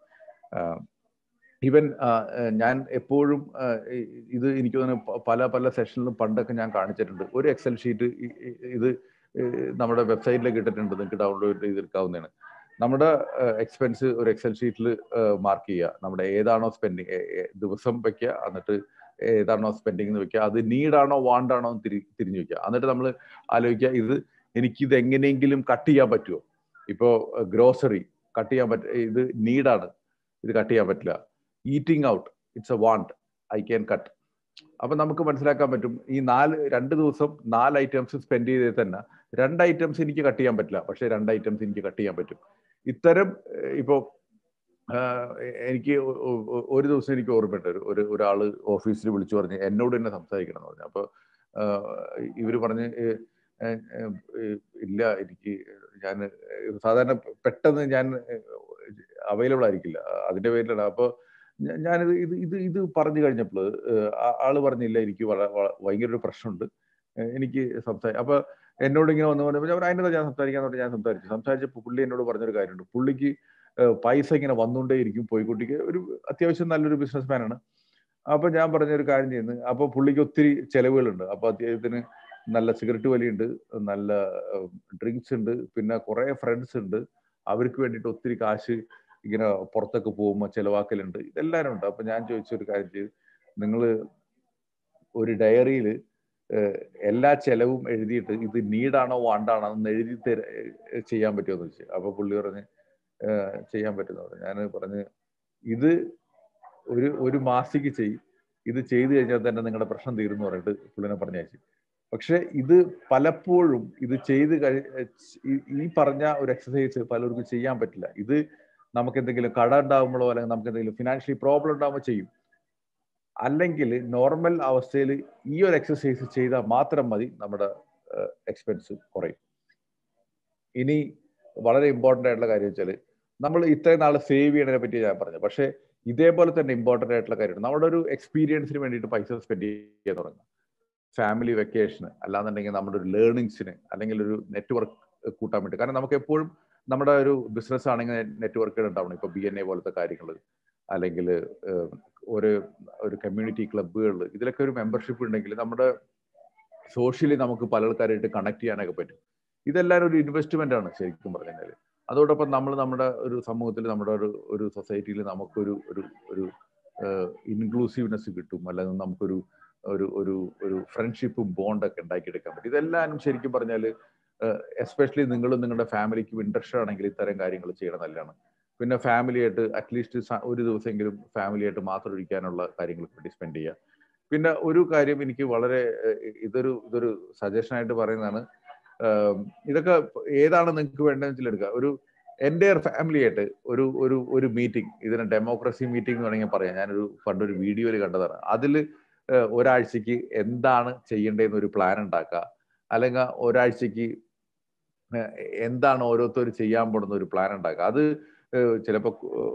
ഈവൻ ഞാൻ എപ്പോഴും ഇത് എനിക്ക് തോന്നുന്നു പല പല സെഷനിലും പണ്ടൊക്കെ ഞാൻ കാണിച്ചിട്ടുണ്ട് ഒരു എക്സൽ ഷീറ്റ് ഇത് നമ്മുടെ വെബ്സൈറ്റിലേക്ക് ഇട്ടിട്ടുണ്ട് നിങ്ങൾക്ക് ഡൗൺലോഡ് ചെയ്തെടുക്കാവുന്നതാണ് നമ്മുടെ എക്സ്പെൻസ് ഒരു എക്സൽ ഷീറ്റിൽ മാർക്ക് ചെയ്യുക നമ്മുടെ ഏതാണോ സ്പെൻഡിങ് ദിവസം വെക്കുക എന്നിട്ട് ഏതാണോ സ്പെൻഡിങ് എന്ന് വെക്കുക അത് നീഡാണോ വാണ്ടാണോ എന്ന് തിരി തിരിഞ്ഞു വെക്കുക എന്നിട്ട് നമ്മൾ ആലോചിക്കുക ഇത് എനിക്കിത് എങ്ങനെയെങ്കിലും കട്ട് ചെയ്യാൻ പറ്റുമോ ഇപ്പോൾ ഗ്രോസറി കട്ട് ചെയ്യാൻ പറ്റ ഇത് നീഡാണ് ഇത് കട്ട് ചെയ്യാൻ പറ്റില്ല eating out it's a want I can cut അപ്പൊ നമുക്ക് മനസ്സിലാക്കാൻ പറ്റും ഈ നാല് രണ്ട് ദിവസം നാല് ഐറ്റംസ് സ്പെൻഡ് ചെയ്തേ തന്നെ രണ്ട് ഐറ്റംസ് എനിക്ക് കട്ട് ചെയ്യാൻ പറ്റില്ല പക്ഷെ രണ്ട് ഐറ്റംസ് എനിക്ക് കട്ട് ചെയ്യാൻ പറ്റും ഇത്തരം ഇപ്പോൾ എനിക്ക് ഒ- ഒ- ഒരു ദിവസം എനിക്ക് ഓർമ്മയുണ്ട് ഒരു- ഒരു ഒരാള് ഓഫീസിൽ വിളിച്ചു പറഞ്ഞ് എന്നോട് തന്നെ സംസാരിക്കണം എന്ന് പറഞ്ഞു അപ്പോൾ ഇവർ പറഞ്ഞ് ഏ, ഏ, ഏ, ഇല്ല എനിക്ക് ഞാൻ സാധാരണ പെട്ടെന്ന് ഞാൻ അവൈലബിൾ ആയിരിക്കില്ല അതിന്റെ പേരിലാണ് അപ്പോൾ ഞാനിത് ഇത് ഇത് ഇത് പറഞ്ഞു കഴിഞ്ഞപ്പോൾ ആള് പറഞ്ഞില്ല എനിക്ക് വള- വള- ഭയങ്കര ഒരു പ്രശ്നമുണ്ട് ഏഹ് എനിക്ക് സംസാരിക്കാം അപ്പൊ എന്നോട് ഇങ്ങനെ വന്നു പറഞ്ഞപ്പോൾ ഞാൻ അതിൻ്റെ ഞാൻ സംസാരിക്കാൻ ഞാൻ സംസാരിച്ചു സംസാരിച്ചപ്പോൾ പുള്ളി എന്നോട് പറഞ്ഞൊരു കാര്യമുണ്ട് പുള്ളിക്ക് ഏഹ് പൈസ ഇങ്ങനെ വന്നുകൊണ്ടേയിരിക്കും പോയിക്കുട്ടിക്ക് ഒരു അത്യാവശ്യം നല്ലൊരു ബിസിനസ് മാനാണ് അപ്പൊ ഞാൻ പറഞ്ഞൊരു കാര്യം ചെയ്യുന്നു അപ്പൊ പുള്ളിക്ക് ഒത്തിരി ചെലവുകളുണ്ട് അപ്പൊ അദ്ദേഹത്തിന് നല്ല സിഗരറ്റ് വലിയുണ്ട് നല്ല ഡ്രിങ്ക്സ് ഉണ്ട് പിന്നെ കുറെ ഫ്രണ്ട്സ് ഉണ്ട് അവർക്ക് വേണ്ടിയിട്ട് ഒത്തിരി കാശ് ഇങ്ങനെ പുറത്തൊക്കെ പോകുമ്പോൾ ചെലവാക്കലുണ്ട് ഇതെല്ലാവരും ഉണ്ട് അപ്പൊ ഞാൻ ചോദിച്ചൊരു കാര്യം ചെയ്ത് നിങ്ങൾ ഒരു ഡയറിയിൽ എല്ലാ ചെലവും എഴുതിയിട്ട് ഇത് നീഡാണോ വാണ്ടാണോ എന്ന് എഴുതി തര ഏഹ് ചെയ്യാൻ പറ്റുമോ എന്ന് ചോദിച്ചു അപ്പൊ പുള്ളി പറഞ്ഞ് ഏഹ് ചെയ്യാൻ പറ്റുന്ന പറഞ്ഞു ഞാൻ പറഞ്ഞ് ഇത് ഒരു ഒരു മാസിക്ക് ചെയ്യും ഇത് ചെയ്തു കഴിഞ്ഞാൽ തന്നെ നിങ്ങളുടെ പ്രശ്നം തീരുന്നു പറഞ്ഞിട്ട് പുള്ളിനെ പറഞ്ഞയച്ചു പക്ഷെ ഇത് പലപ്പോഴും ഇത് ചെയ്ത് കഴി ഈ- ഈ പറഞ്ഞ ഒരു എക്സസൈസ് പലർക്കും ചെയ്യാൻ പറ്റില്ല ഇത് നമുക്ക് എന്തെങ്കിലും കട ഉണ്ടാകുമ്പോഴോ അല്ലെങ്കിൽ നമുക്ക് എന്തെങ്കിലും ഫിനാൻഷ്യലി പ്രോബ്ലം ഉണ്ടാകുമ്പോൾ ചെയ്യും അല്ലെങ്കിൽ നോർമൽ അവസ്ഥയിൽ ഈ ഒരു എക്സസൈസ് ചെയ്താൽ മാത്രം മതി നമ്മുടെ എക്സ്പെൻസ് കുറയും ഇനി വളരെ ഇമ്പോർട്ടൻ്റ് ആയിട്ടുള്ള കാര്യം വെച്ചാൽ നമ്മൾ ഇത്രയും നാൾ സേവ് ചെയ്യണതിനെ പറ്റി ഞാൻ പറഞ്ഞു പക്ഷേ ഇതേപോലെ തന്നെ ഇമ്പോർട്ടൻ്റ് ആയിട്ടുള്ള കാര്യമാണ് നമ്മുടെ ഒരു എക്സ്പീരിയൻസിന് വേണ്ടിയിട്ട് പൈസ സ്പെൻഡ് ചെയ്യാൻ തുടങ്ങുക ഫാമിലി വെക്കേഷന് അല്ലാന്നുണ്ടെങ്കിൽ നമ്മുടെ ഒരു ലേണിങ്സിന് അല്ലെങ്കിൽ ഒരു നെറ്റ്വർക്ക് കൂട്ടാൻ വേണ്ടി കാരണം നമുക്ക് എപ്പോഴും നമ്മുടെ ഒരു ബിസിനസ് ആണെങ്കിൽ നെറ്റ്വർക്കുകൾ ഉണ്ടാവണം ഇപ്പൊ ബി എൻ എ പോലത്തെ കാര്യങ്ങൾ അല്ലെങ്കിൽ ഒരു ഒരു കമ്മ്യൂണിറ്റി ക്ലബ്ബുകളിൽ ഇതിലൊക്കെ ഒരു മെമ്പർഷിപ്പ് ഉണ്ടെങ്കിൽ നമ്മുടെ സോഷ്യലി നമുക്ക് പല ആൾക്കാരായിട്ട് കണക്ട് ചെയ്യാനൊക്കെ പറ്റും ഇതെല്ലാം ഒരു ഇൻവെസ്റ്റ്മെന്റ് ആണ് ശരിക്കും പറഞ്ഞു കഴിഞ്ഞാൽ അതോടൊപ്പം നമ്മൾ നമ്മുടെ ഒരു സമൂഹത്തിൽ നമ്മുടെ ഒരു ഒരു സൊസൈറ്റിയിൽ നമുക്കൊരു ഒരു ഒരു ഇൻക്ലൂസീവ്നെസ് കിട്ടും അല്ലെങ്കിൽ നമുക്കൊരു ഒരു ഒരു ഒരു ഫ്രണ്ട്ഷിപ്പും ബോണ്ടൊക്കെ ഉണ്ടാക്കിയെടുക്കാൻ പറ്റും ഇതെല്ലാം ശരിക്കും പറഞ്ഞാൽ എസ്പെഷ്യലി നിങ്ങളും നിങ്ങളുടെ ഫാമിലിക്കും ഇൻട്രസ്റ്റ് ആണെങ്കിൽ ഇത്തരം കാര്യങ്ങൾ ചെയ്യണം നല്ലതാണ് പിന്നെ ഫാമിലിയായിട്ട് അറ്റ്ലീസ്റ്റ് ഒരു ദിവസമെങ്കിലും ഫാമിലിയായിട്ട് മാത്രം ഇരിക്കാനുള്ള കാര്യങ്ങൾക്ക് വേണ്ടി സ്പെൻഡ് ചെയ്യുക പിന്നെ ഒരു കാര്യം എനിക്ക് വളരെ ഇതൊരു ഇതൊരു സജഷൻ ആയിട്ട് പറയുന്നതാണ് ഇതൊക്കെ ഏതാണ് നിങ്ങൾക്ക് വേണ്ടതെന്ന് വെച്ചാൽ എടുക്കുക ഒരു എൻ്റെ ഫാമിലി ആയിട്ട് ഒരു ഒരു ഒരു മീറ്റിംഗ് ഇതിന് ഡെമോക്രസി മീറ്റിംഗ് എന്ന് വേണമെങ്കിൽ പറയാം ഞാനൊരു പണ്ടൊരു വീഡിയോയിൽ കണ്ടതാണ് അതിൽ ഒരാഴ്ചക്ക് എന്താണ് ചെയ്യേണ്ടതെന്ന് ഒരു പ്ലാൻ ഉണ്ടാക്കുക അല്ലെങ്കിൽ ഒരാഴ്ചക്ക് എന്താണ് ഓരോരുത്തർ ചെയ്യാൻ പോകുന്ന ഒരു പ്ലാൻ ഉണ്ടാക്കുക അത് ചിലപ്പോൾ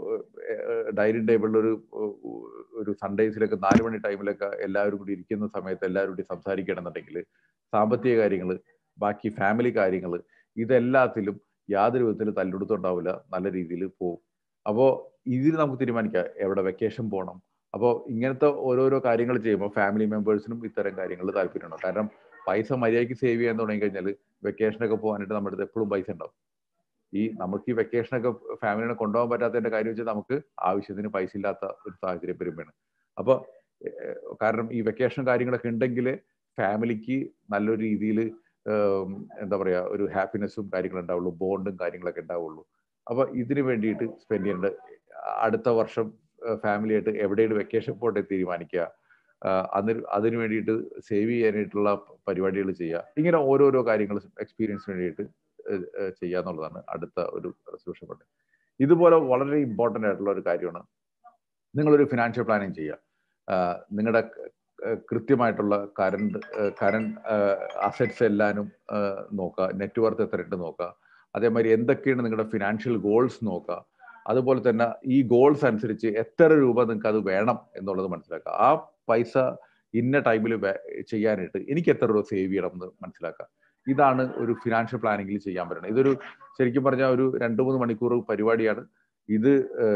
ഡൈനിങ് ടേബിളിൽ ഒരു ഒരു സൺഡേസിലൊക്കെ നാല് മണി ടൈമിലൊക്കെ എല്ലാവരും കൂടി ഇരിക്കുന്ന സമയത്ത് എല്ലാവരും കൂടി സംസാരിക്കണമെന്നുണ്ടെങ്കിൽ സാമ്പത്തിക കാര്യങ്ങൾ ബാക്കി ഫാമിലി കാര്യങ്ങൾ ഇതെല്ലാത്തിലും യാതൊരു വിധത്തിലും തല്ലെടുത്തുണ്ടാവില്ല നല്ല രീതിയിൽ പോകും അപ്പോൾ ഇതിൽ നമുക്ക് തീരുമാനിക്കാം എവിടെ വെക്കേഷൻ പോകണം അപ്പോൾ ഇങ്ങനത്തെ ഓരോരോ കാര്യങ്ങൾ ചെയ്യുമ്പോൾ ഫാമിലി മെമ്പേഴ്സിനും ഇത്തരം കാര്യങ്ങൾ താല്പര്യമുണ്ടാവും കാരണം പൈസ മര്യാദയ്ക്ക് സേവ് ചെയ്യാൻ തുടങ്ങി കഴിഞ്ഞാൽ വെക്കേഷനൊക്കെ പോകാനായിട്ട് നമ്മുടെ അടുത്ത് എപ്പോഴും പൈസ ഉണ്ടാവും ഈ നമുക്ക് ഈ വെക്കേഷനൊക്കെ ഫാമിലിനെ കൊണ്ടുപോകാൻ പറ്റാത്തതിന്റെ കാര്യം വെച്ചാൽ നമുക്ക് ആവശ്യത്തിന് പൈസ ഇല്ലാത്ത ഒരു സാഹചര്യം വരുമ്പോഴാണ് അപ്പോൾ കാരണം ഈ വെക്കേഷൻ കാര്യങ്ങളൊക്കെ ഉണ്ടെങ്കിൽ ഫാമിലിക്ക് നല്ലൊരു രീതിയിൽ എന്താ പറയുക ഒരു ഹാപ്പിനെസ്സും കാര്യങ്ങളും ഉണ്ടാവുള്ളൂ ബോണ്ടും കാര്യങ്ങളൊക്കെ ഉണ്ടാവുള്ളൂ അപ്പോൾ ഇതിന് വേണ്ടിയിട്ട് സ്പെൻഡ് ചെയ്യേണ്ടത് അടുത്ത വർഷം ഫാമിലിയായിട്ട് എവിടെയാണ് വെക്കേഷൻ പോട്ടെ തീരുമാനിക്കുക അതിന് അതിന് വേണ്ടിയിട്ട് സേവ് ചെയ്യാനായിട്ടുള്ള പരിപാടികൾ ചെയ്യുക ഇങ്ങനെ ഓരോരോ കാര്യങ്ങൾ എക്സ്പീരിയൻസിന് വേണ്ടിയിട്ട് ചെയ്യുക എന്നുള്ളതാണ് അടുത്ത ഒരു റെസൊല്യൂഷൻ കൊണ്ട് ഇതുപോലെ വളരെ ഇമ്പോർട്ടൻ്റ് ആയിട്ടുള്ള ഒരു കാര്യമാണ് നിങ്ങളൊരു ഫിനാൻഷ്യൽ പ്ലാനിങ് ചെയ്യുക നിങ്ങളുടെ കൃത്യമായിട്ടുള്ള കറണ്ട് കറണ്ട് അസറ്റ്സ് എല്ലാനും നോക്കുക നെറ്റ്വർത്ത് എത്രയുണ്ട് നോക്കുക അതേമാതിരി എന്തൊക്കെയാണ് നിങ്ങളുടെ ഫിനാൻഷ്യൽ ഗോൾസ് നോക്കുക അതുപോലെ തന്നെ ഈ ഗോൾസ് അനുസരിച്ച് എത്ര രൂപ നിങ്ങൾക്ക് അത് വേണം എന്നുള്ളത് മനസ്സിലാക്കുക ആ പൈസ ഇന്ന ടൈമിൽ ചെയ്യാനായിട്ട് എനിക്ക് എത്ര രൂപ സേവ് ചെയ്യണം എന്ന് മനസ്സിലാക്കുക ഇതാണ് ഒരു ഫിനാൻഷ്യൽ പ്ലാനിങ്ങിൽ ചെയ്യാൻ പറ്റുന്നത് ഇതൊരു ശരിക്കും പറഞ്ഞാൽ ഒരു രണ്ട് മൂന്ന് മണിക്കൂർ പരിപാടിയാണ് ഇത്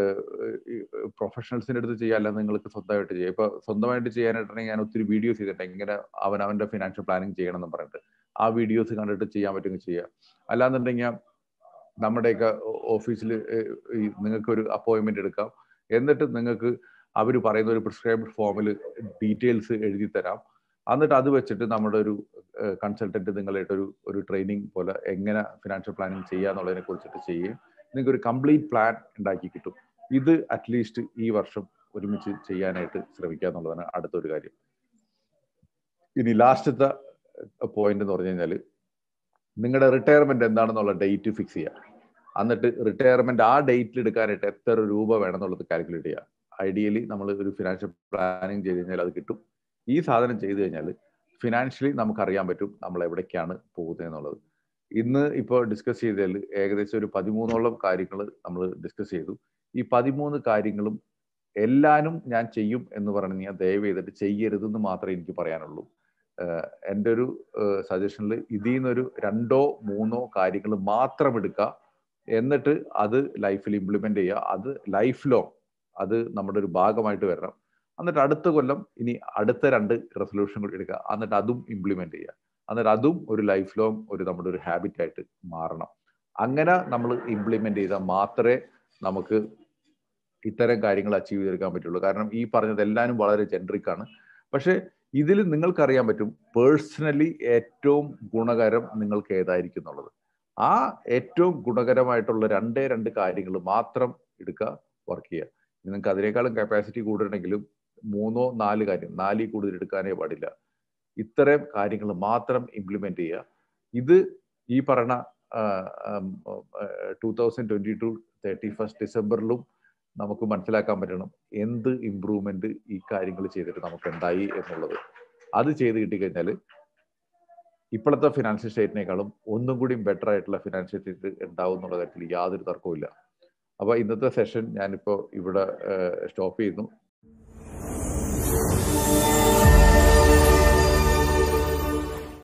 പ്രൊഫഷണൽസിൻ്റെ അടുത്ത് ചെയ്യാല്ല നിങ്ങൾക്ക് സ്വന്തമായിട്ട് ചെയ്യാം ഇപ്പൊ സ്വന്തമായിട്ട് ചെയ്യാനായിട്ടുണ്ടെങ്കിൽ ഞാൻ ഒത്തിരി വീഡിയോസ് ചെയ്തിട്ടുണ്ട് ഇങ്ങനെ അവൻ അവന്റെ ഫിനാൻഷ്യൽ പ്ലാനിങ് ചെയ്യണം എന്ന് പറഞ്ഞിട്ട് ആ വീഡിയോസ് കണ്ടിട്ട് ചെയ്യാൻ പറ്റുമെങ്കിൽ ചെയ്യുക അല്ലാന്നുണ്ടെങ്കിൽ നമ്മുടെയൊക്കെ ഓഫീസിൽ നിങ്ങൾക്ക് ഒരു അപ്പോയിൻമെന്റ് എടുക്കാം എന്നിട്ട് നിങ്ങൾക്ക് അവർ പറയുന്ന ഒരു പ്രിസ്ക്രൈബ്ഡ് ഫോമിൽ ഡീറ്റെയിൽസ് എഴുതി തരാം എന്നിട്ട് അത് വെച്ചിട്ട് നമ്മുടെ ഒരു കൺസൾട്ടന്റ് നിങ്ങളായിട്ട് ഒരു ഒരു ട്രെയിനിങ് പോലെ എങ്ങനെ ഫിനാൻഷ്യൽ പ്ലാനിങ് ചെയ്യുക എന്നുള്ളതിനെ കുറിച്ചിട്ട് ചെയ്യുകയും നിങ്ങൾക്ക് ഒരു കംപ്ലീറ്റ് പ്ലാൻ ഉണ്ടാക്കി കിട്ടും ഇത് അറ്റ്ലീസ്റ്റ് ഈ വർഷം ഒരുമിച്ച് ചെയ്യാനായിട്ട് ശ്രമിക്കുക എന്നുള്ളതാണ് അടുത്തൊരു കാര്യം ഇനി ലാസ്റ്റത്തെ പോയിന്റ് എന്ന് പറഞ്ഞു കഴിഞ്ഞാൽ നിങ്ങളുടെ റിട്ടയർമെന്റ് എന്താണെന്നുള്ള ഡേറ്റ് ഫിക്സ് ചെയ്യുക എന്നിട്ട് റിട്ടയർമെന്റ് ആ ഡേറ്റിൽ എടുക്കാനായിട്ട് എത്ര രൂപ വേണം എന്നുള്ളത് കാൽക്കുലേറ്റ് ചെയ്യുക ഐഡിയലി നമ്മൾ ഒരു ഫിനാൻഷ്യൽ പ്ലാനിങ് ചെയ്ത് കഴിഞ്ഞാൽ അത് കിട്ടും ഈ സാധനം ചെയ്തു കഴിഞ്ഞാൽ ഫിനാൻഷ്യലി നമുക്കറിയാൻ പറ്റും നമ്മൾ എവിടേക്കാണ് പോകുന്നത് എന്നുള്ളത് ഇന്ന് ഇപ്പോൾ ഡിസ്കസ് ചെയ്തതിൽ ഏകദേശം ഒരു പതിമൂന്നോളം കാര്യങ്ങൾ നമ്മൾ ഡിസ്കസ് ചെയ്തു ഈ പതിമൂന്ന് കാര്യങ്ങളും എല്ലാനും ഞാൻ ചെയ്യും എന്ന് പറഞ്ഞു ഞാൻ ദയവ് ചെയ്തിട്ട് ചെയ്യരുതെന്ന് മാത്രമേ എനിക്ക് പറയാനുള്ളൂ എൻ്റെ ഒരു സജഷനിൽ ഇതിൽ നിന്നൊരു രണ്ടോ മൂന്നോ കാര്യങ്ങൾ മാത്രം എടുക്കുക എന്നിട്ട് അത് ലൈഫിൽ ഇംപ്ലിമെന്റ് ചെയ്യുക അത് ലൈഫ് ലോങ് അത് നമ്മുടെ ഒരു ഭാഗമായിട്ട് വരണം എന്നിട്ട് അടുത്ത കൊല്ലം ഇനി അടുത്ത രണ്ട് റെസൊല്യൂഷൻ കൂടി എടുക്കുക എന്നിട്ട് അതും ഇംപ്ലിമെന്റ് ചെയ്യുക എന്നിട്ട് അതും ഒരു ലൈഫ് ലോങ് ഒരു നമ്മുടെ ഒരു ഹാബിറ്റ് ആയിട്ട് മാറണം അങ്ങനെ നമ്മൾ ഇംപ്ലിമെന്റ് ചെയ്താൽ മാത്രമേ നമുക്ക് ഇത്തരം കാര്യങ്ങൾ അച്ചീവ് ചെയ്തെടുക്കാൻ പറ്റുള്ളൂ കാരണം ഈ പറഞ്ഞത് എല്ലാവരും വളരെ ജനറിക് ആണ് പക്ഷെ ഇതിൽ നിങ്ങൾക്കറിയാൻ പറ്റും പേഴ്സണലി ഏറ്റവും ഗുണകരം നിങ്ങൾക്ക് ഏതായിരിക്കും എന്നുള്ളത് ആ ഏറ്റവും ഗുണകരമായിട്ടുള്ള രണ്ടേ രണ്ട് കാര്യങ്ങൾ മാത്രം എടുക്കുക വർക്ക് ചെയ്യുക നിങ്ങൾക്ക് അതിനേക്കാളും കപ്പാസിറ്റി കൂടുതലുണ്ടെങ്കിലും മൂന്നോ നാല് കാര്യം നാലിൽ കൂടുതൽ എടുക്കാനേ പാടില്ല ഇത്തരം കാര്യങ്ങൾ മാത്രം ഇംപ്ലിമെന്റ് ചെയ്യുക ഇത് ഈ പറഞ്ഞ two thousand twenty two thirty first ഡിസംബറിലും നമുക്ക് മനസ്സിലാക്കാൻ പറ്റണം എന്ത് ഇമ്പ്രൂവ്മെന്റ് ഈ കാര്യങ്ങൾ ചെയ്തിട്ട് നമുക്ക് ഉണ്ടായി എന്നുള്ളത് അത് ചെയ്ത് കിട്ടിക്കഴിഞ്ഞാൽ ഇപ്പോഴത്തെ ഫിനാൻഷ്യൽ സ്റ്റേറ്റിനേക്കാളും ഒന്നും കൂടി ബെറ്റർ ആയിട്ടുള്ള ഫിനാൻഷ്യൽ സ്റ്റേറ്റ് ഉണ്ടാവും എന്നുള്ള കാര്യത്തിൽ യാതൊരു തർക്കവും ഇല്ല അപ്പൊ ഇന്നത്തെ സെഷൻ ഞാനിപ്പോൾ ഇവിടെ സ്റ്റോപ്പ് ചെയ്യുന്നു